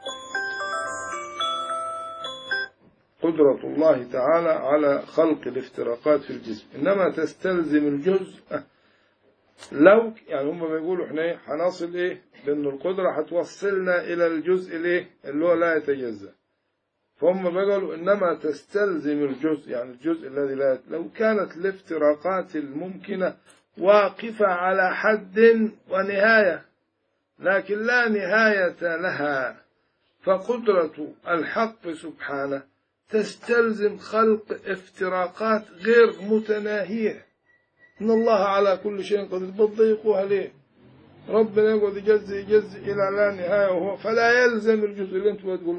قدرة الله تعالى على خلق الافتراقات في الجسم إنما تستلزم الجزء لو يعني هم بيقولوا احنا ايه هنصل ايه لأن القدرة هتوصلنا إلى الجزء الايه اللي هو لا يتجزأ فهم بيقولوا إنما تستلزم الجزء يعني الجزء الذي لا لو كانت الافتراقات الممكنة واقفة على حد ونهاية لكن لا نهاية لها فقدرة الحق سبحانه تستلزم خلق افتراقات غير متناهية إن الله على كل شيء قدير بتضيقوها ليه ربنا يقعد يجزي يجزي إلى لا نهاية وهو فلا يلزم الجزء اللي أنتم بتقولوا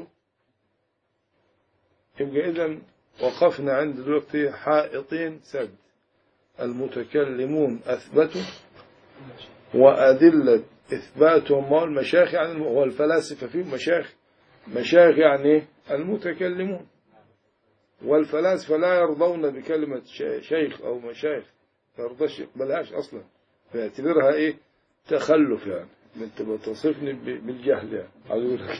يبقى إذا وقفنا عند دلوقتي حائطين سد المتكلمون أثبتوا وأدلة إثباتهم هو المشايخ يعني هو الفلاسفة فيهم مشايخ مشايخ يعني المتكلمون والفلاسفة لا يرضون بكلمة شيخ أو مشايخ يرضاش يقبلهاش أصلا فيعتبرها إيه تخلف يعني انت بتصفني بالجهل يعني عاوز اقول لك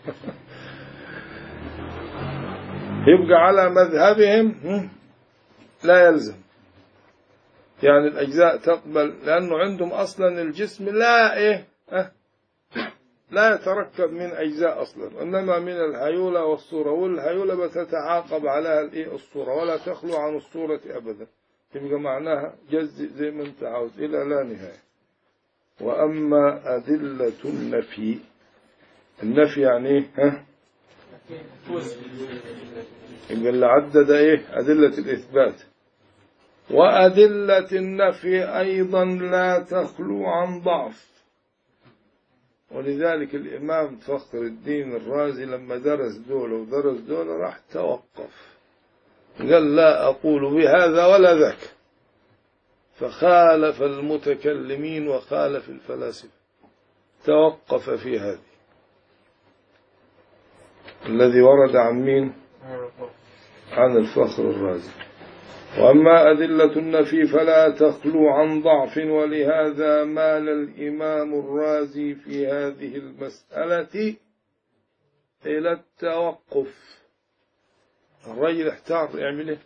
يبقى على مذهبهم لا يلزم يعني الأجزاء تقبل لأنه عندهم أصلا الجسم لا إيه أه لا يتركب من أجزاء أصلا إنما من الهيولة والصورة والهيولة بتتعاقب عليها الإيه الصورة ولا تخلو عن الصورة أبدا يبقى معناها جزء زي ما أنت عاوز إلى لا نهاية وأما أدلة النفي النفي يعني إيه ها يبقى اللي عدد إيه أدلة الإثبات وأدلة النفي أيضا لا تخلو عن ضعف ولذلك الإمام فخر الدين الرازي لما درس دول ودرس دول راح توقف قال لا أقول بهذا ولا ذاك فخالف المتكلمين وخالف الفلاسفة توقف في هذه الذي ورد عن مين عن الفخر الرازي وأما أدلة النفي فلا تخلو عن ضعف ولهذا مال الإمام الرازي في هذه المسألة إلى التوقف الرجل احتار يعمل ايه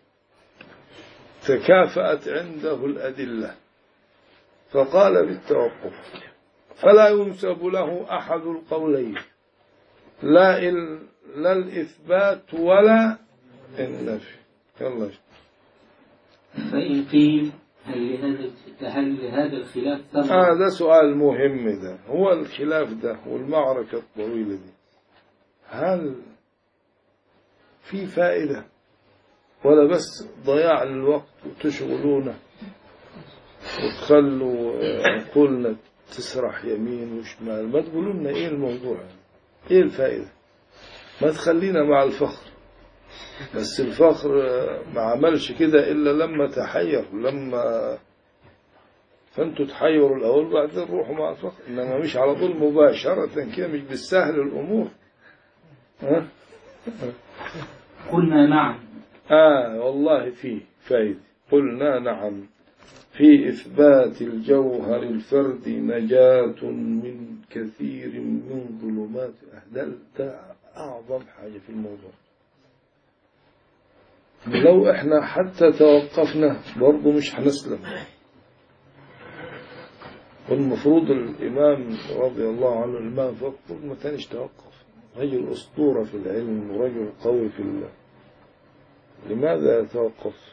تكافأت عنده الأدلة فقال بالتوقف فلا ينسب له أحد القولين لا, ال... لا الإثبات ولا النفي يلا فإن قيل هل لهذا هل لهذا الخلاف ثمرة آه ده سؤال مهم ده هو الخلاف ده والمعركة الطويلة دي هل في فائدة ولا بس ضياع للوقت وتشغلونا وتخلوا عقولنا تسرح يمين وشمال ما تقولوا لنا ايه الموضوع ايه الفائدة ما تخلينا مع الفخر بس الفخر ما عملش كده إلا لما تحير لما فانتوا تحيروا الأول بعدين روحوا مع الفخر إنما مش على طول مباشرة كده مش بالسهل الأمور ها؟ قلنا نعم آه والله فيه فايدة قلنا نعم في إثبات الجوهر الفردي نجاة من كثير من ظلمات أهل ده أعظم حاجة في الموضوع لو احنا حتى توقفنا برضه مش هنسلم والمفروض الإمام رضي الله عنه الإمام فقط ما كانش توقف رجل أسطورة في العلم ورجل قوي في الله لماذا يتوقف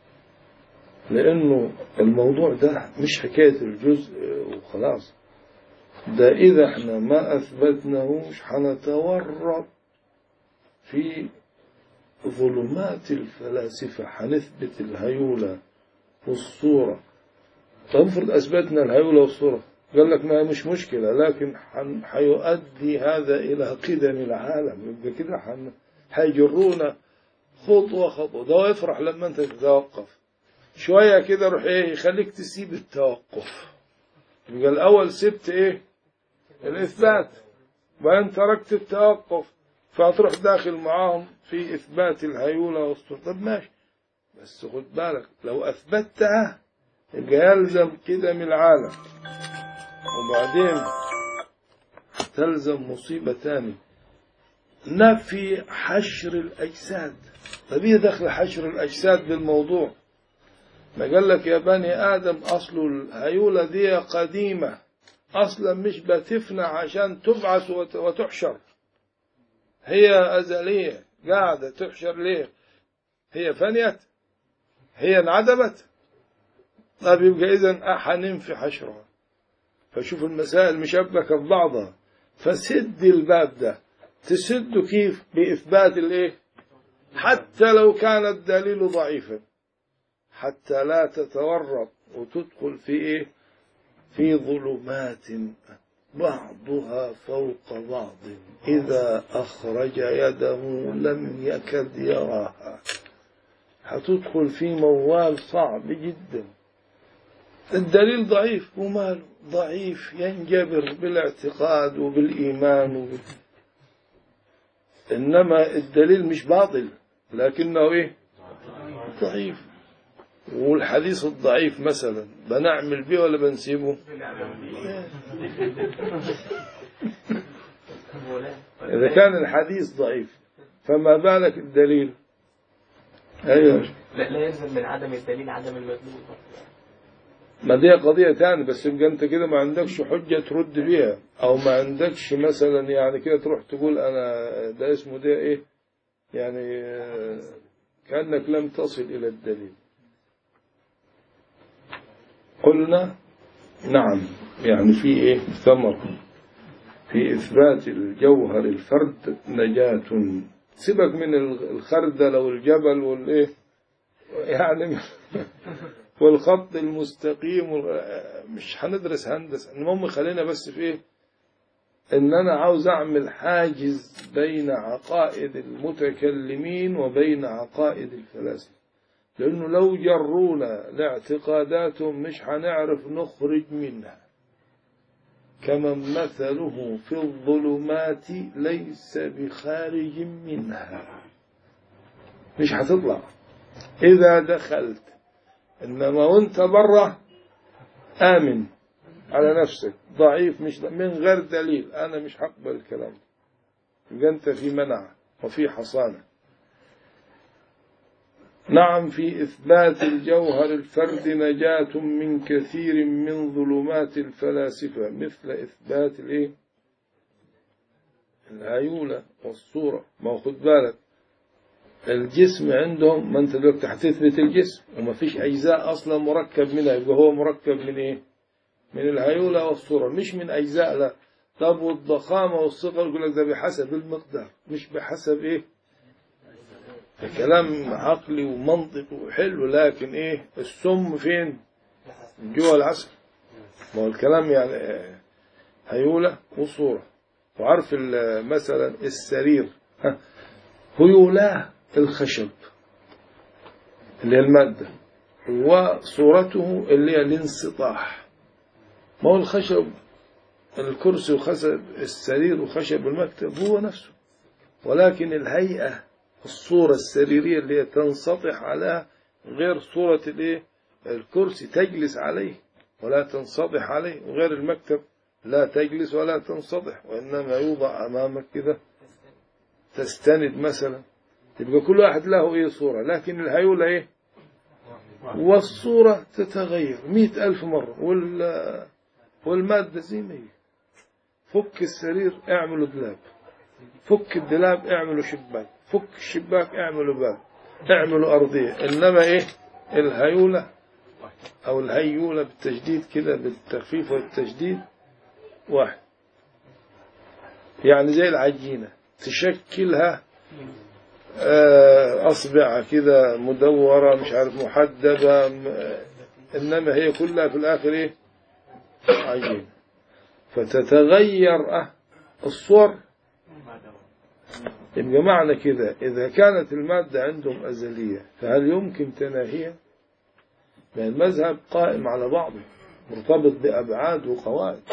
لأنه الموضوع ده مش حكاية الجزء وخلاص ده إذا احنا ما أثبتناهوش هنتورط في ظلمات الفلاسفة هنثبت الهيولة والصورة طب افرض أثبتنا الهيولة والصورة قال لك ما مش مشكلة لكن حيؤدي هذا إلى قدم العالم يبقى كده حيجرونا خطوة خطوة ده يفرح لما أنت تتوقف شوية كده روح إيه يخليك تسيب التوقف يبقى الأول سبت إيه الإثبات وبعدين تركت التوقف فهتروح داخل معاهم في إثبات الهيولة والصورة طب ماشي بس خد بالك لو أثبتها يبقى يلزم كده من العالم وبعدين تلزم مصيبة تاني نفي حشر الأجساد طب ايه دخل حشر الأجساد بالموضوع ما قال لك يا بني آدم أصل الهيولة دي قديمة أصلا مش بتفنى عشان تبعث وتحشر هي أزلية قاعدة تحشر ليه هي فنيت هي انعدمت طيب يبقى إذا حننفي حشرها فشوف المسائل مشبكة في بعضها فسد الباب ده تسده كيف بإثبات الإيه حتى لو كان الدليل ضعيفا حتى لا تتورط وتدخل في إيه في ظلمات بعضها فوق بعض إذا أخرج يده لم يكد يراها هتدخل في موال صعب جدا الدليل ضعيف وماله ضعيف ينجبر بالاعتقاد وبالإيمان وبال... إنما الدليل مش باطل لكنه إيه ضعيف والحديث الضعيف مثلا بنعمل به ولا بنسيبه إذا كان الحديث ضعيف فما بالك الدليل أيوه لا لا يلزم من عدم الدليل عدم المدلول ما دي قضية تانية بس يبقى انت كده ما عندكش حجة ترد بيها او ما عندكش مثلا يعني كده تروح تقول انا ده اسمه ده ايه يعني كأنك لم تصل الى الدليل قلنا نعم يعني في ايه ثمر في اثبات الجوهر الفرد نجاة سيبك من الخردل والجبل والايه يعني والخط المستقيم وال- مش هندرس هندسة المهم خلينا بس في ايه ان انا عاوز اعمل حاجز بين عقائد المتكلمين وبين عقائد الفلاسفة لانه لو جرونا لاعتقاداتهم مش هنعرف نخرج منها كمن مثله في الظلمات ليس بخارج منها مش هتطلع إذا دخلت إنما وانت برا آمن على نفسك ضعيف مش من غير دليل أنا مش هقبل الكلام ده يبقى أنت في منع وفي حصانة نعم في إثبات الجوهر الفرد نجاة من كثير من ظلمات الفلاسفة مثل إثبات الإيه؟ الهيولة والصورة ما هو خد بالك الجسم عندهم ما انت دلوقتي هتثبت الجسم وما فيش أجزاء أصلا مركب منها يبقى هو مركب من إيه؟ من الهيولة والصورة مش من أجزاء لا طب والضخامة والصغر يقول لك ده بحسب المقدار مش بحسب إيه؟ كلام عقلي ومنطقي وحلو لكن ايه السم فين جوه العسل ما هو الكلام يعني آه، هيولة وصورة وعارف ال- مثلا السرير ها، هيولاه الخشب اللي هي المادة وصورته اللي هي الانسطاح ما هو الخشب الكرسي وخشب السرير وخشب المكتب هو نفسه ولكن الهيئة الصورة السريرية اللي هي تنسطح عليها غير صورة الايه الكرسي تجلس عليه ولا تنسطح عليه وغير المكتب لا تجلس ولا تنسطح وإنما يوضع أمامك كده تستند مثلا يبقى كل واحد له ايه صورة لكن الهيولة ايه والصورة تتغير مئة ألف مرة وال والمادة زي ما هي فك السرير اعمله دولاب فك الدولاب اعملوا شباك فك الشباك اعملوا باب اعملوا أرضية إنما إيه الهيولة أو الهيولة بالتجديد كده بالتخفيف والتجديد واحد يعني زي العجينة تشكلها آه، أصبع كده مدورة مش عارف محدبة م- إنما هي كلها في الآخر إيه عجينة فتتغير أه الصور يبقى معنى كده إذا كانت المادة عندهم أزلية فهل يمكن تناهيها؟ لأن المذهب قائم على بعضه مرتبط بأبعاد وقواعد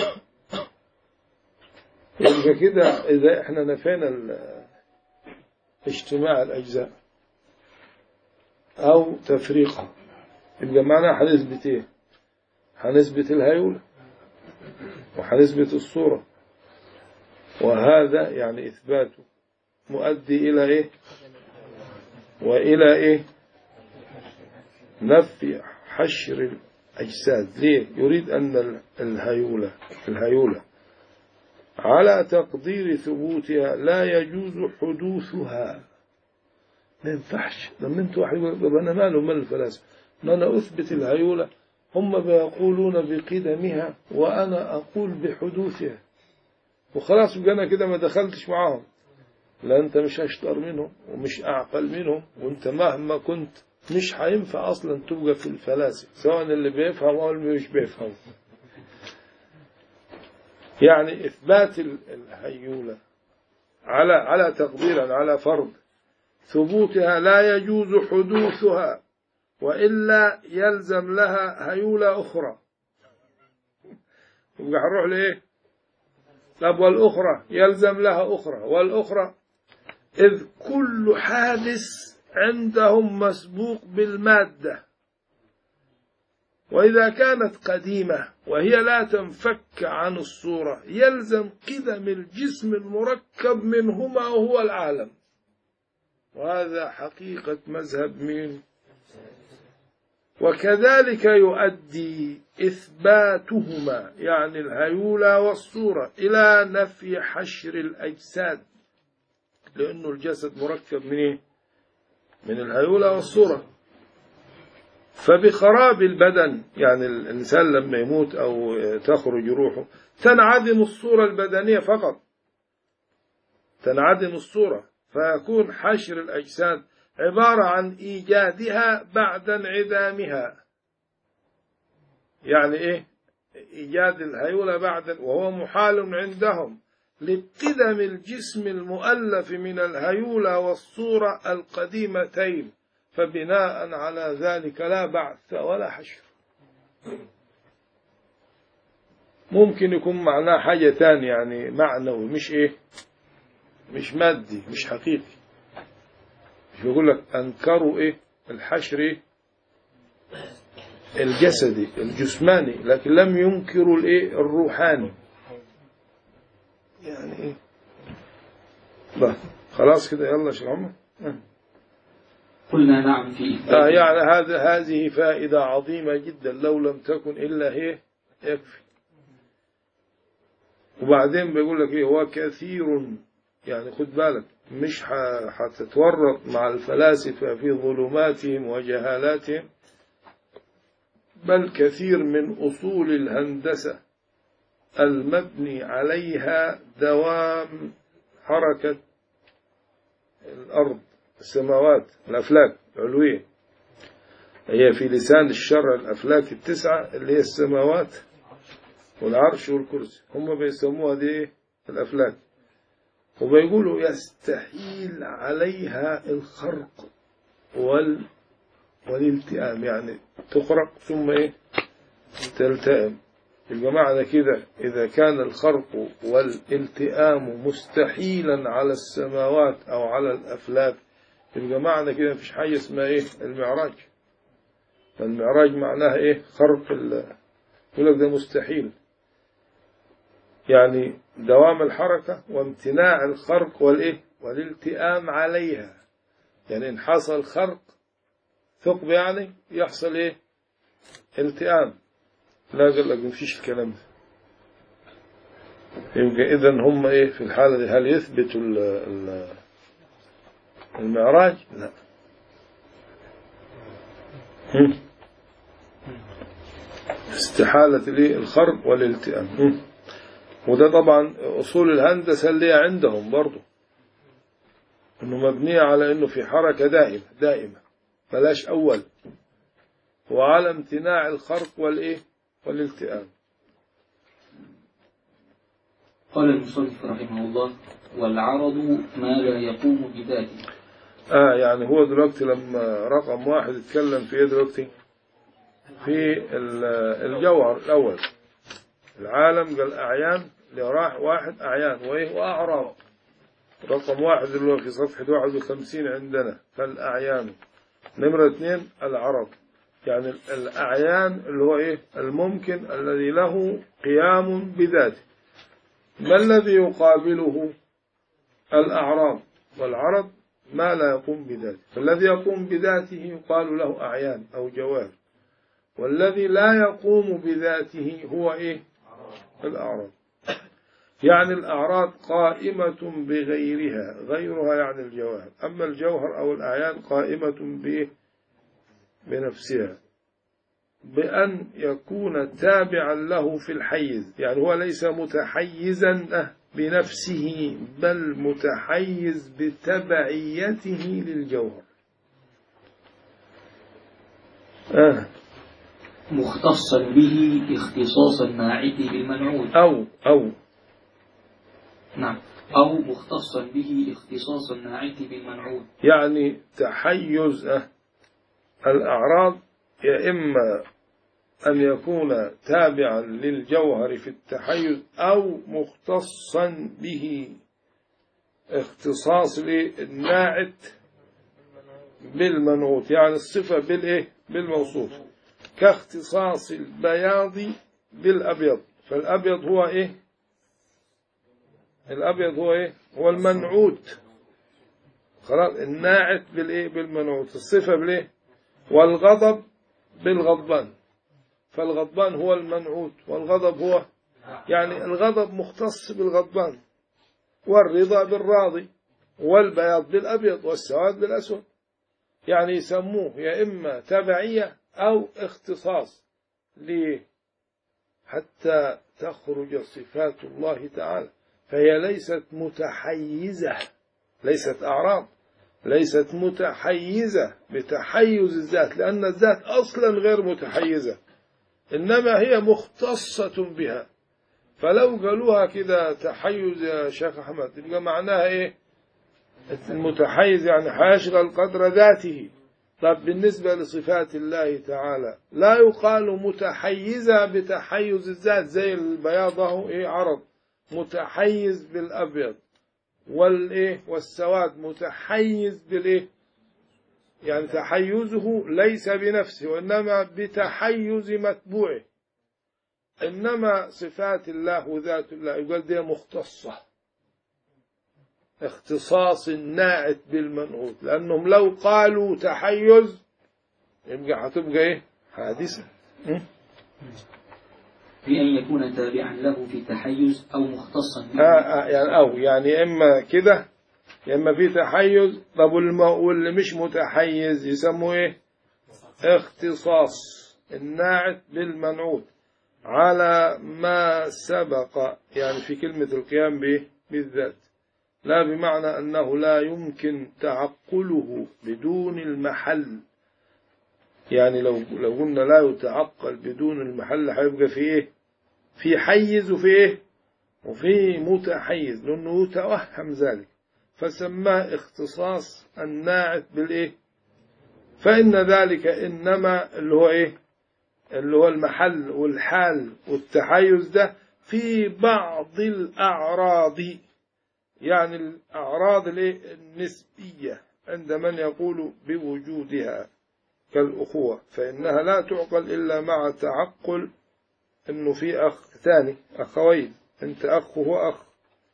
يبقى كده إذا إحنا نفينا ال- اجتماع الأجزاء أو تفريقها يبقى معناها هنثبت إيه؟ هنثبت الهيولة وهنثبت الصورة وهذا يعني إثباته مؤدي إلى إيه وإلى إيه نفي حشر الأجساد ليه يريد أن ال- الهيولة الهيولة على تقدير ثبوتها لا يجوز حدوثها ما ينفعش لما انتوا واحد يقول طب انا ماله مال الفلاسفه ما انا اثبت الهيوله هم بيقولون بقدمها وانا اقول بحدوثها وخلاص يبقى انا كده ما دخلتش معاهم لا انت مش اشطر منهم ومش اعقل منهم وانت مهما كنت مش هينفع اصلا تبقى في الفلاسفه سواء اللي بيفهم او اللي مش بيفهم يعني اثبات ال- الهيوله على على تقديرا على فرض ثبوتها لا يجوز حدوثها والا يلزم لها هيوله اخرى يبقى هنروح لايه طب والأخرى يلزم لها أخرى والأخرى إذ كل حادث عندهم مسبوق بالمادة وإذا كانت قديمة وهي لا تنفك عن الصورة يلزم قدم الجسم المركب منهما وهو العالم وهذا حقيقة مذهب مين وكذلك يؤدي إثباتهما يعني الهيولة والصورة إلى نفي حشر الأجساد لأنه الجسد مركب من إيه؟ من الهيولة والصورة فبخراب البدن يعني الإنسان لما يموت أو تخرج روحه تنعدم الصورة البدنية فقط تنعدم الصورة فيكون حشر الأجساد عبارة عن إيجادها بعد انعدامها يعني إيه إيجاد الهيولة بعد وهو محال عندهم لاتدم الجسم المؤلف من الهيولة والصورة القديمتين فبناء على ذلك لا بعث ولا حشر ممكن يكون معناه حاجة تانية يعني معنوي مش إيه مش مادي مش حقيقي مش بيقول لك أنكروا إيه الحشر إيه الجسدي الجسماني لكن لم ينكروا الإيه الروحاني يعني إيه بقى خلاص كده يلا يا شيخ عمر قلنا نعم في إثبات آه يعني هذا هذه فائدة عظيمة جدا لو لم تكن إلا هي يكفي وبعدين بيقول لك إيه هو كثير يعني خد بالك مش ح- حتتورط مع الفلاسفة في ظلماتهم وجهالاتهم بل كثير من أصول الهندسة المبني عليها دوام حركة الأرض السماوات الأفلاك العلوية هي في لسان الشرع الأفلاك التسعة اللي هي السماوات والعرش والكرسي هم بيسموها دي إيه؟ الأفلاك وبيقولوا يستحيل عليها الخرق وال والالتئام يعني تخرق ثم إيه تلتئم الجماعة كده إذا كان الخرق والالتئام مستحيلا على السماوات أو على الأفلاك الجماعة كده مفيش حاجة اسمها إيه المعراج المعراج معناها إيه خرق ال يقول لك ده مستحيل يعني دوام الحركة وامتناع الخرق والإيه والالتئام عليها يعني إن حصل خرق ثقب يعني يحصل إيه التئام لا قال لك مفيش الكلام ده يبقى إذا هم إيه في الحالة دي هل يثبتوا ال- ال- المعراج لا هم؟ استحالة الإيه؟ الخرق والالتئام هم؟ وده طبعا أصول الهندسة اللي هي عندهم برضو إنه مبنية على إنه في حركة دائمة دائمة ملاش أول وعلى امتناع الخرق والإيه والالتئام قال المصنف رحمه الله والعرض ما لا يقوم بذاته آه يعني هو دلوقتي لما رقم واحد اتكلم في ايه دلوقتي في ال- الجوهر الأول العالم قال أعيان اللي راح واحد أعيان وإيه وأعراض رقم واحد اللي هو في صفحة 51 عندنا فالأعيان نمرة اثنين العرض يعني ال- الأعيان اللي هو إيه الممكن الذي له قيام بذاته ما الذي يقابله الأعراض والعرض ما لا يقوم بذاته فالذي يقوم بذاته يقال له أعيان أو جوار والذي لا يقوم بذاته هو إيه الأعراض يعني الأعراض قائمة بغيرها غيرها يعني الجواهر أما الجوهر أو الأعيان قائمة بإيه بنفسها بأن يكون تابعا له في الحيز يعني هو ليس متحيزا بنفسه بل متحيز بتبعيته للجوهر آه. مختصا به اختصاص الناعت بالمنعوت أو أو نعم أو مختصا به اختصاص الناعت بالمنعوت يعني تحيز آه، الأعراض يا إما أن يكون تابعا للجوهر في التحيز أو مختصا به اختصاص للناعت بالمنعوت يعني الصفة بالإيه بالموصوف كاختصاص البياض بالأبيض فالأبيض هو إيه الأبيض هو إيه هو المنعوت خلاص الناعت بالإيه بالمنعوت الصفة بالإيه والغضب بالغضبان فالغضبان هو المنعوت والغضب هو يعني الغضب مختص بالغضبان والرضا بالراضي والبياض بالأبيض والسواد بالأسود يعني يسموه يا إما تبعية أو اختصاص ليه حتى تخرج صفات الله تعالى فهي ليست متحيزة ليست أعراض ليست متحيزة بتحيز الذات لأن الذات أصلا غير متحيزة إنما هي مختصة بها فلو قالوها كده تحيز يا شيخ أحمد يبقى معناها إيه المتحيز يعني حيشغل قدر ذاته طب بالنسبة لصفات الله تعالى لا يقال متحيزة بتحيز الذات زي البياض اهو ايه عرض متحيز بالأبيض والايه والسواد متحيز بالايه يعني تحيزه ليس بنفسه وإنما بتحيز متبوعه إنما صفات الله وذات الله يقول دي مختصة اختصاص الناعت بالمنعوت لأنهم لو قالوا تحيز يبقى هتبقى إيه حادثة م? في أن يكون تابعا له في التحيز أو مختصا به آه آه يعني أو يعني إما كده يا إما في تحيز طب والم- واللي مش متحيز يسموه إيه اختصاص الناعت بالمنعوت على ما سبق يعني في كلمة القيام به بالذات لا بمعنى أنه لا يمكن تعقله بدون المحل يعني لو لو قلنا لا يتعقل بدون المحل هيبقى في ايه في حيز وفي ايه وفي متحيز لأنه يتوهم ذلك فسماه اختصاص الناعت بالايه فإن ذلك إنما اللي هو ايه اللي هو المحل والحال والتحيز ده في بعض الأعراض يعني الأعراض الايه النسبية عند من يقول بوجودها كالأخوة فإنها لا تعقل إلا مع تعقل إنه في أخ ثاني أخوين أنت أخ وهو أخ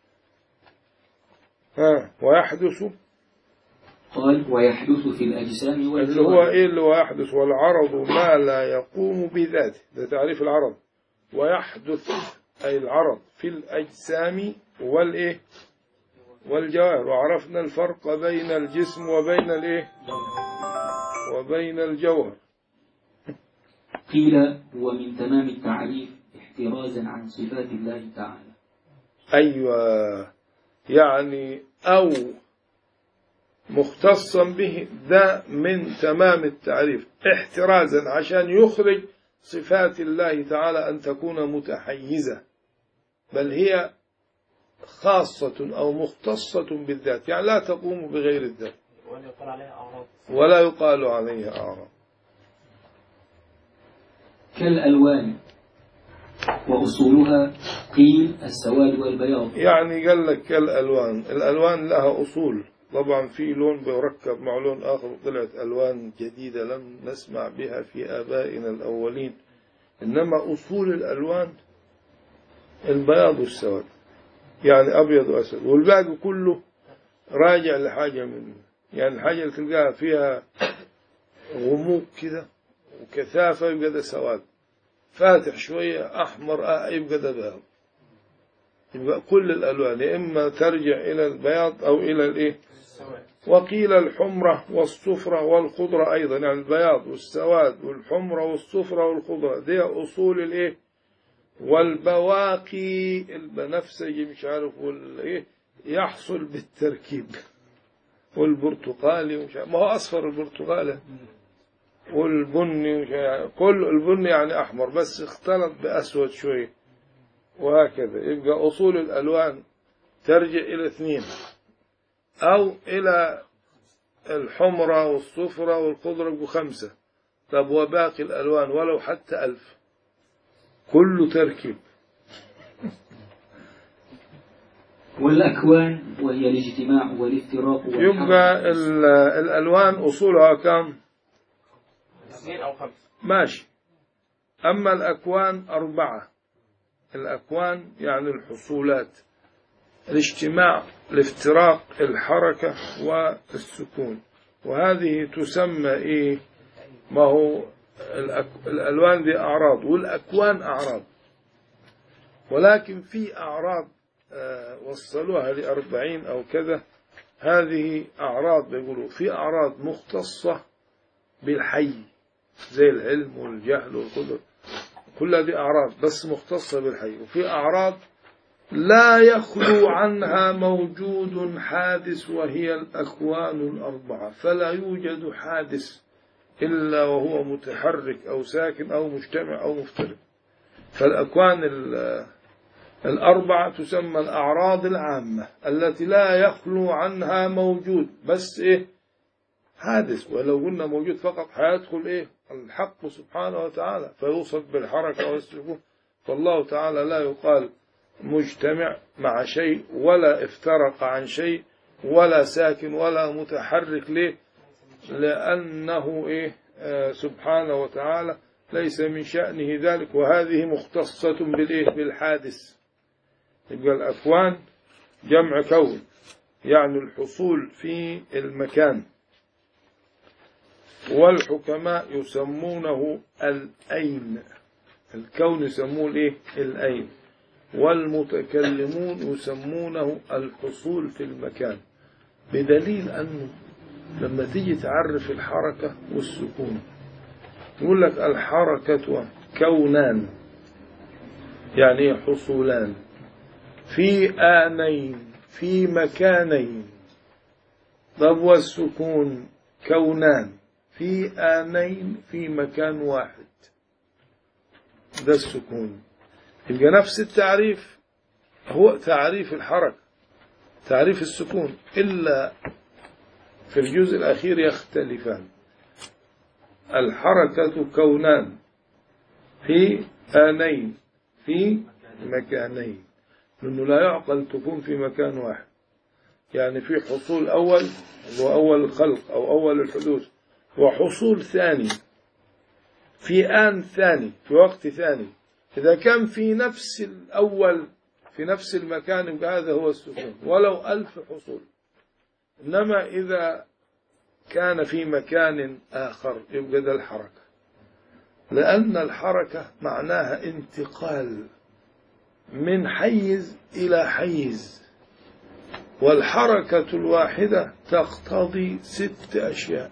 ها ويحدث قال ويحدث في الأجسام اللي هو والجوارح إيه اللي هو يحدث والعرض ما لا يقوم بذاته ده تعريف العرض ويحدث أي العرض في الأجسام والإيه والجوار وعرفنا الفرق بين الجسم وبين الإيه وبين الجوهر قيل ومن تمام التعريف احترازا عن صفات الله تعالى أيوة يعني أو مختصا به ده من تمام التعريف احترازا عشان يخرج صفات الله تعالى أن تكون متحيزة بل هي خاصة أو مختصة بالذات يعني لا تقوم بغير الذات ولا يقال عليها أعراض ولا يقال عليها أعراض كالألوان وأصولها قيل السواد والبياض يعني قال لك كالألوان الألوان لها أصول طبعا في لون بيركب مع لون آخر طلعت ألوان جديدة لم نسمع بها في آبائنا الأولين إنما أصول الألوان البياض والسواد يعني أبيض وأسود والباقي كله راجع لحاجة من يعني الحاجة اللي تلقاها فيها غموق كده وكثافة يبقى ده سواد فاتح شوية أحمر آه يبقى ده بياض يبقى كل الألوان يا إما ترجع إلى البياض أو إلى الإيه السواد وقيل الحمرة والصفرة والخضرة أيضا يعني البياض والسواد والحمرة والصفرة والخضرة دي أصول الإيه والبواقي البنفسجي مش عارف والإيه يحصل بالتركيب والبرتقالي ومش عارف ما هو أصفر البرتقالي والبني ومش عارف كل البني يعني أحمر بس اختلط بأسود شوية وهكذا يبقى أصول الألوان ترجع إلى اثنين أو إلى الحمرة والصفرة والخضرة يبقوا خمسة طب وباقي الألوان ولو حتى ألف كله تركيب والأكوان وهي الاجتماع والافتراق والحركة يبقى ال- الألوان أصولها كم اثنين أو خمسة ماشي أما الأكوان أربعة الأكوان يعني الحصولات الاجتماع الافتراق الحركة والسكون وهذه تسمى إيه ما هو الأك- الألوان دي أعراض والأكوان أعراض ولكن في أعراض آه، وصلوها لأربعين أو كذا هذه أعراض بيقولوا في أعراض مختصة بالحي زي العلم والجهل والقدر كلها دي أعراض بس مختصة بالحي وفي أعراض لا يخلو عنها موجود حادث وهي الأكوان الأربعة فلا يوجد حادث إلا وهو متحرك أو ساكن أو مجتمع أو مفترق فالأكوان ال- الأربعة تسمى الأعراض العامة التي لا يخلو عنها موجود بس إيه حادث ولو قلنا موجود فقط هيدخل إيه الحق سبحانه وتعالى فيوصف بالحركة والسكون فالله تعالى لا يقال مجتمع مع شيء ولا افترق عن شيء ولا ساكن ولا متحرك ليه لأنه إيه آه سبحانه وتعالى ليس من شأنه ذلك وهذه مختصة بالإيه بالحادث يبقى الأكوان جمع كون يعني الحصول في المكان والحكماء يسمونه الأين الكون يسموه الايه الأين والمتكلمون يسمونه الحصول في المكان بدليل أنه لما تيجي تعرف الحركة والسكون يقول لك الحركة كونان يعني إيه حصولان في آنين في مكانين طب والسكون كونان في آنين في مكان واحد ده السكون يبقى نفس التعريف هو تعريف الحركة تعريف السكون إلا في الجزء الأخير يختلفان الحركة كونان في آنين في مكانين لأنه لا يعقل تكون في مكان واحد يعني في حصول أول هو أول الخلق أو أول الحدوث وحصول ثاني في آن ثاني في وقت ثاني إذا كان في نفس الأول في نفس المكان يبقى هذا هو السكون ولو ألف حصول إنما إذا كان في مكان آخر يبقى ده الحركة لأن الحركة معناها انتقال من حيز إلى حيز والحركة الواحدة تقتضي ست أشياء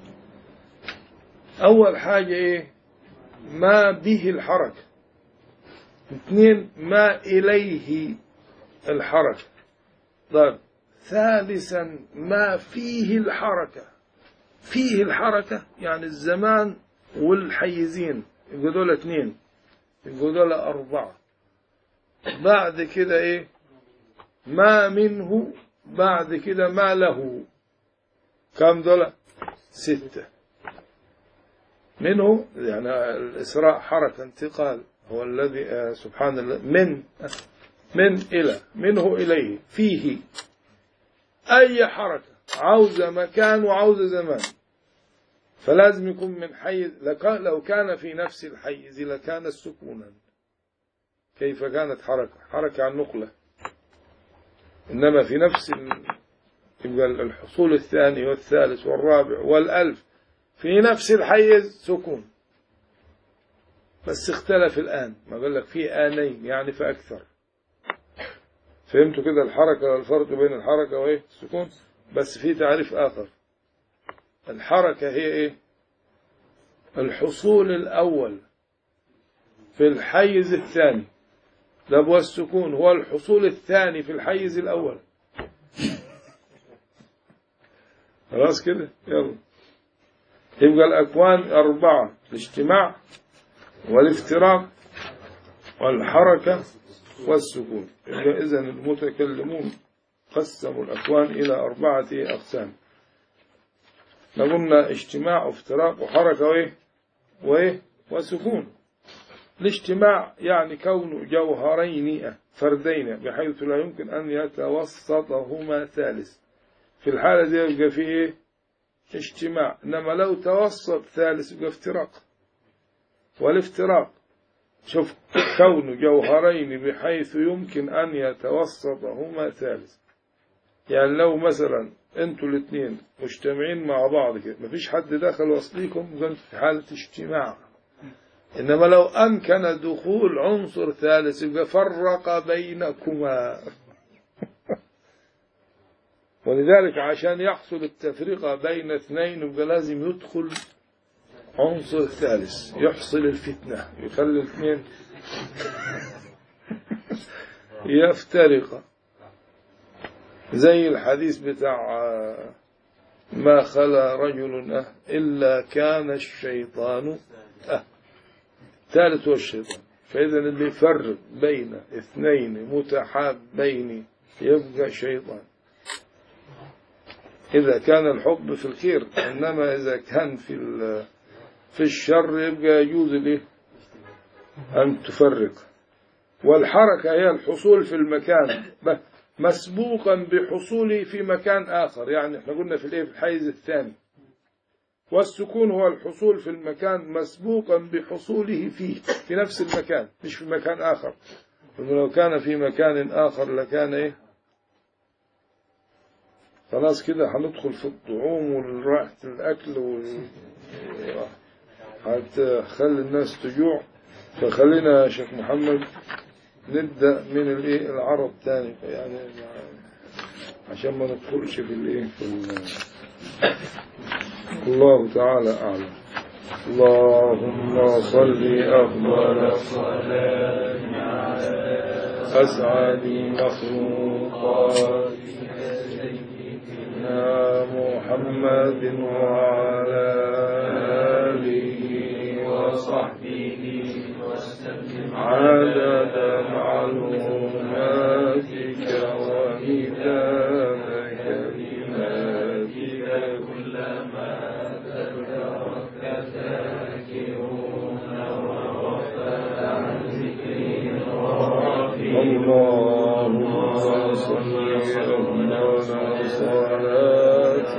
أول حاجة إيه ما به الحركة اثنين ما إليه الحركة طيب ثالثا ما فيه الحركة فيه الحركة يعني الزمان والحيزين يبقوا دول اثنين يبقوا دول أربعة بعد كده إيه ما منه بعد كده ما له كم دول ستة منه يعني الإسراء حركة انتقال هو الذي آه سبحان الله من من إلى منه إليه فيه أي حركة عاوزة مكان وعاوزة زمان فلازم يكون من حيز لو كان في نفس الحيز لكان سكونا كيف كانت حركة حركة عن نقلة إنما في نفس يبقى الحصول الثاني والثالث والرابع والألف في نفس الحيز سكون بس اختلف الآن ما قال لك في آنين يعني فأكثر فهمتوا كده الحركة والفرق بين الحركة وإيه السكون بس في تعريف آخر الحركة هي إيه الحصول الأول في الحيز الثاني ده هو السكون هو الحصول الثاني في الحيز الأول خلاص كده يلا يبقى الأكوان أربعة الاجتماع والافتراق والحركة والسكون يبقى إذا المتكلمون قسموا الأكوان إلى أربعة أقسام قلنا اجتماع وافتراق وحركة وإيه وإيه وسكون الاجتماع يعني كون جوهرين فردين بحيث لا يمكن أن يتوسطهما ثالث في الحالة دي يبقى فيه إيه اجتماع إنما لو توسط ثالث يبقى افتراق والافتراق شوف كون جوهرين بحيث يمكن أن يتوسطهما ثالث يعني لو مثلا انتوا الاثنين مجتمعين مع بعض كده مفيش حد دخل وصليكم كنت في حالة اجتماع إنما لو أمكن دخول عنصر ثالث يبقى فرق بينكما ولذلك عشان يحصل التفرقة بين اثنين يبقى لازم يدخل عنصر ثالث يحصل الفتنة يخلي الاثنين يفترق زي الحديث بتاع آه، ما خلا رجل أه إلا كان الشيطان أه ثالث هو الشيطان فإذا اللي يفرق بين اثنين متحابين يبقى شيطان إذا كان الحب في الخير إنما إذا كان في ال- في الشر يبقى يجوز له أن تفرق والحركة هي الحصول في المكان ب- مسبوقا بحصوله في مكان آخر يعني احنا قلنا في الايه في الحيز الثاني والسكون هو الحصول في المكان مسبوقا بحصوله فيه في نفس المكان مش في مكان آخر لأنه لو كان في مكان آخر لكان إيه خلاص كده هندخل في الطعوم والراحة الأكل وال هتخلي الناس تجوع فخلينا يا شيخ محمد نبدأ من الايه العرب تاني يعني عشان ما ندخلش في الايه في ال- الله تعالى أعلم اللهم صل أفضل الصلاة على أسعد مخلوقات سيدنا محمد وعلى آله وصحبه وسلم عدد معلوماتك ومداد كلماتك كلما تذكرك ذاكرون وغفل عن ذكر اللهم صل أفضل صلاة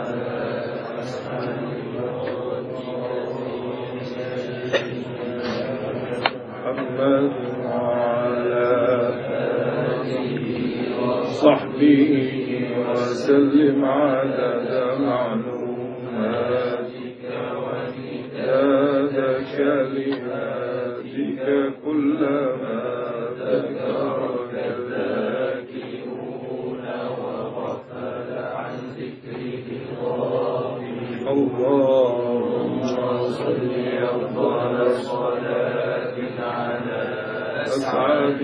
محمد وعلى آله وصحبه وسلم عدد معلوماتك ومداد كلماتك كلما ذكرك الذاكرون وغفل عن ذكره اللهم صل أفضل صلاة على أسعد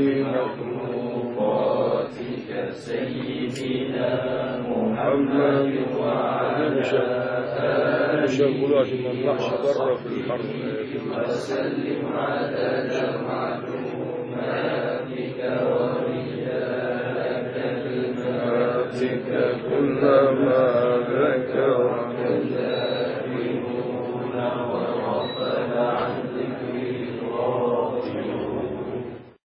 مخلوقاتك سيدنا محمد وعلى مش هنقولوا عشان ما نطلعش بره في الحرب وسلم عدد معلوماتك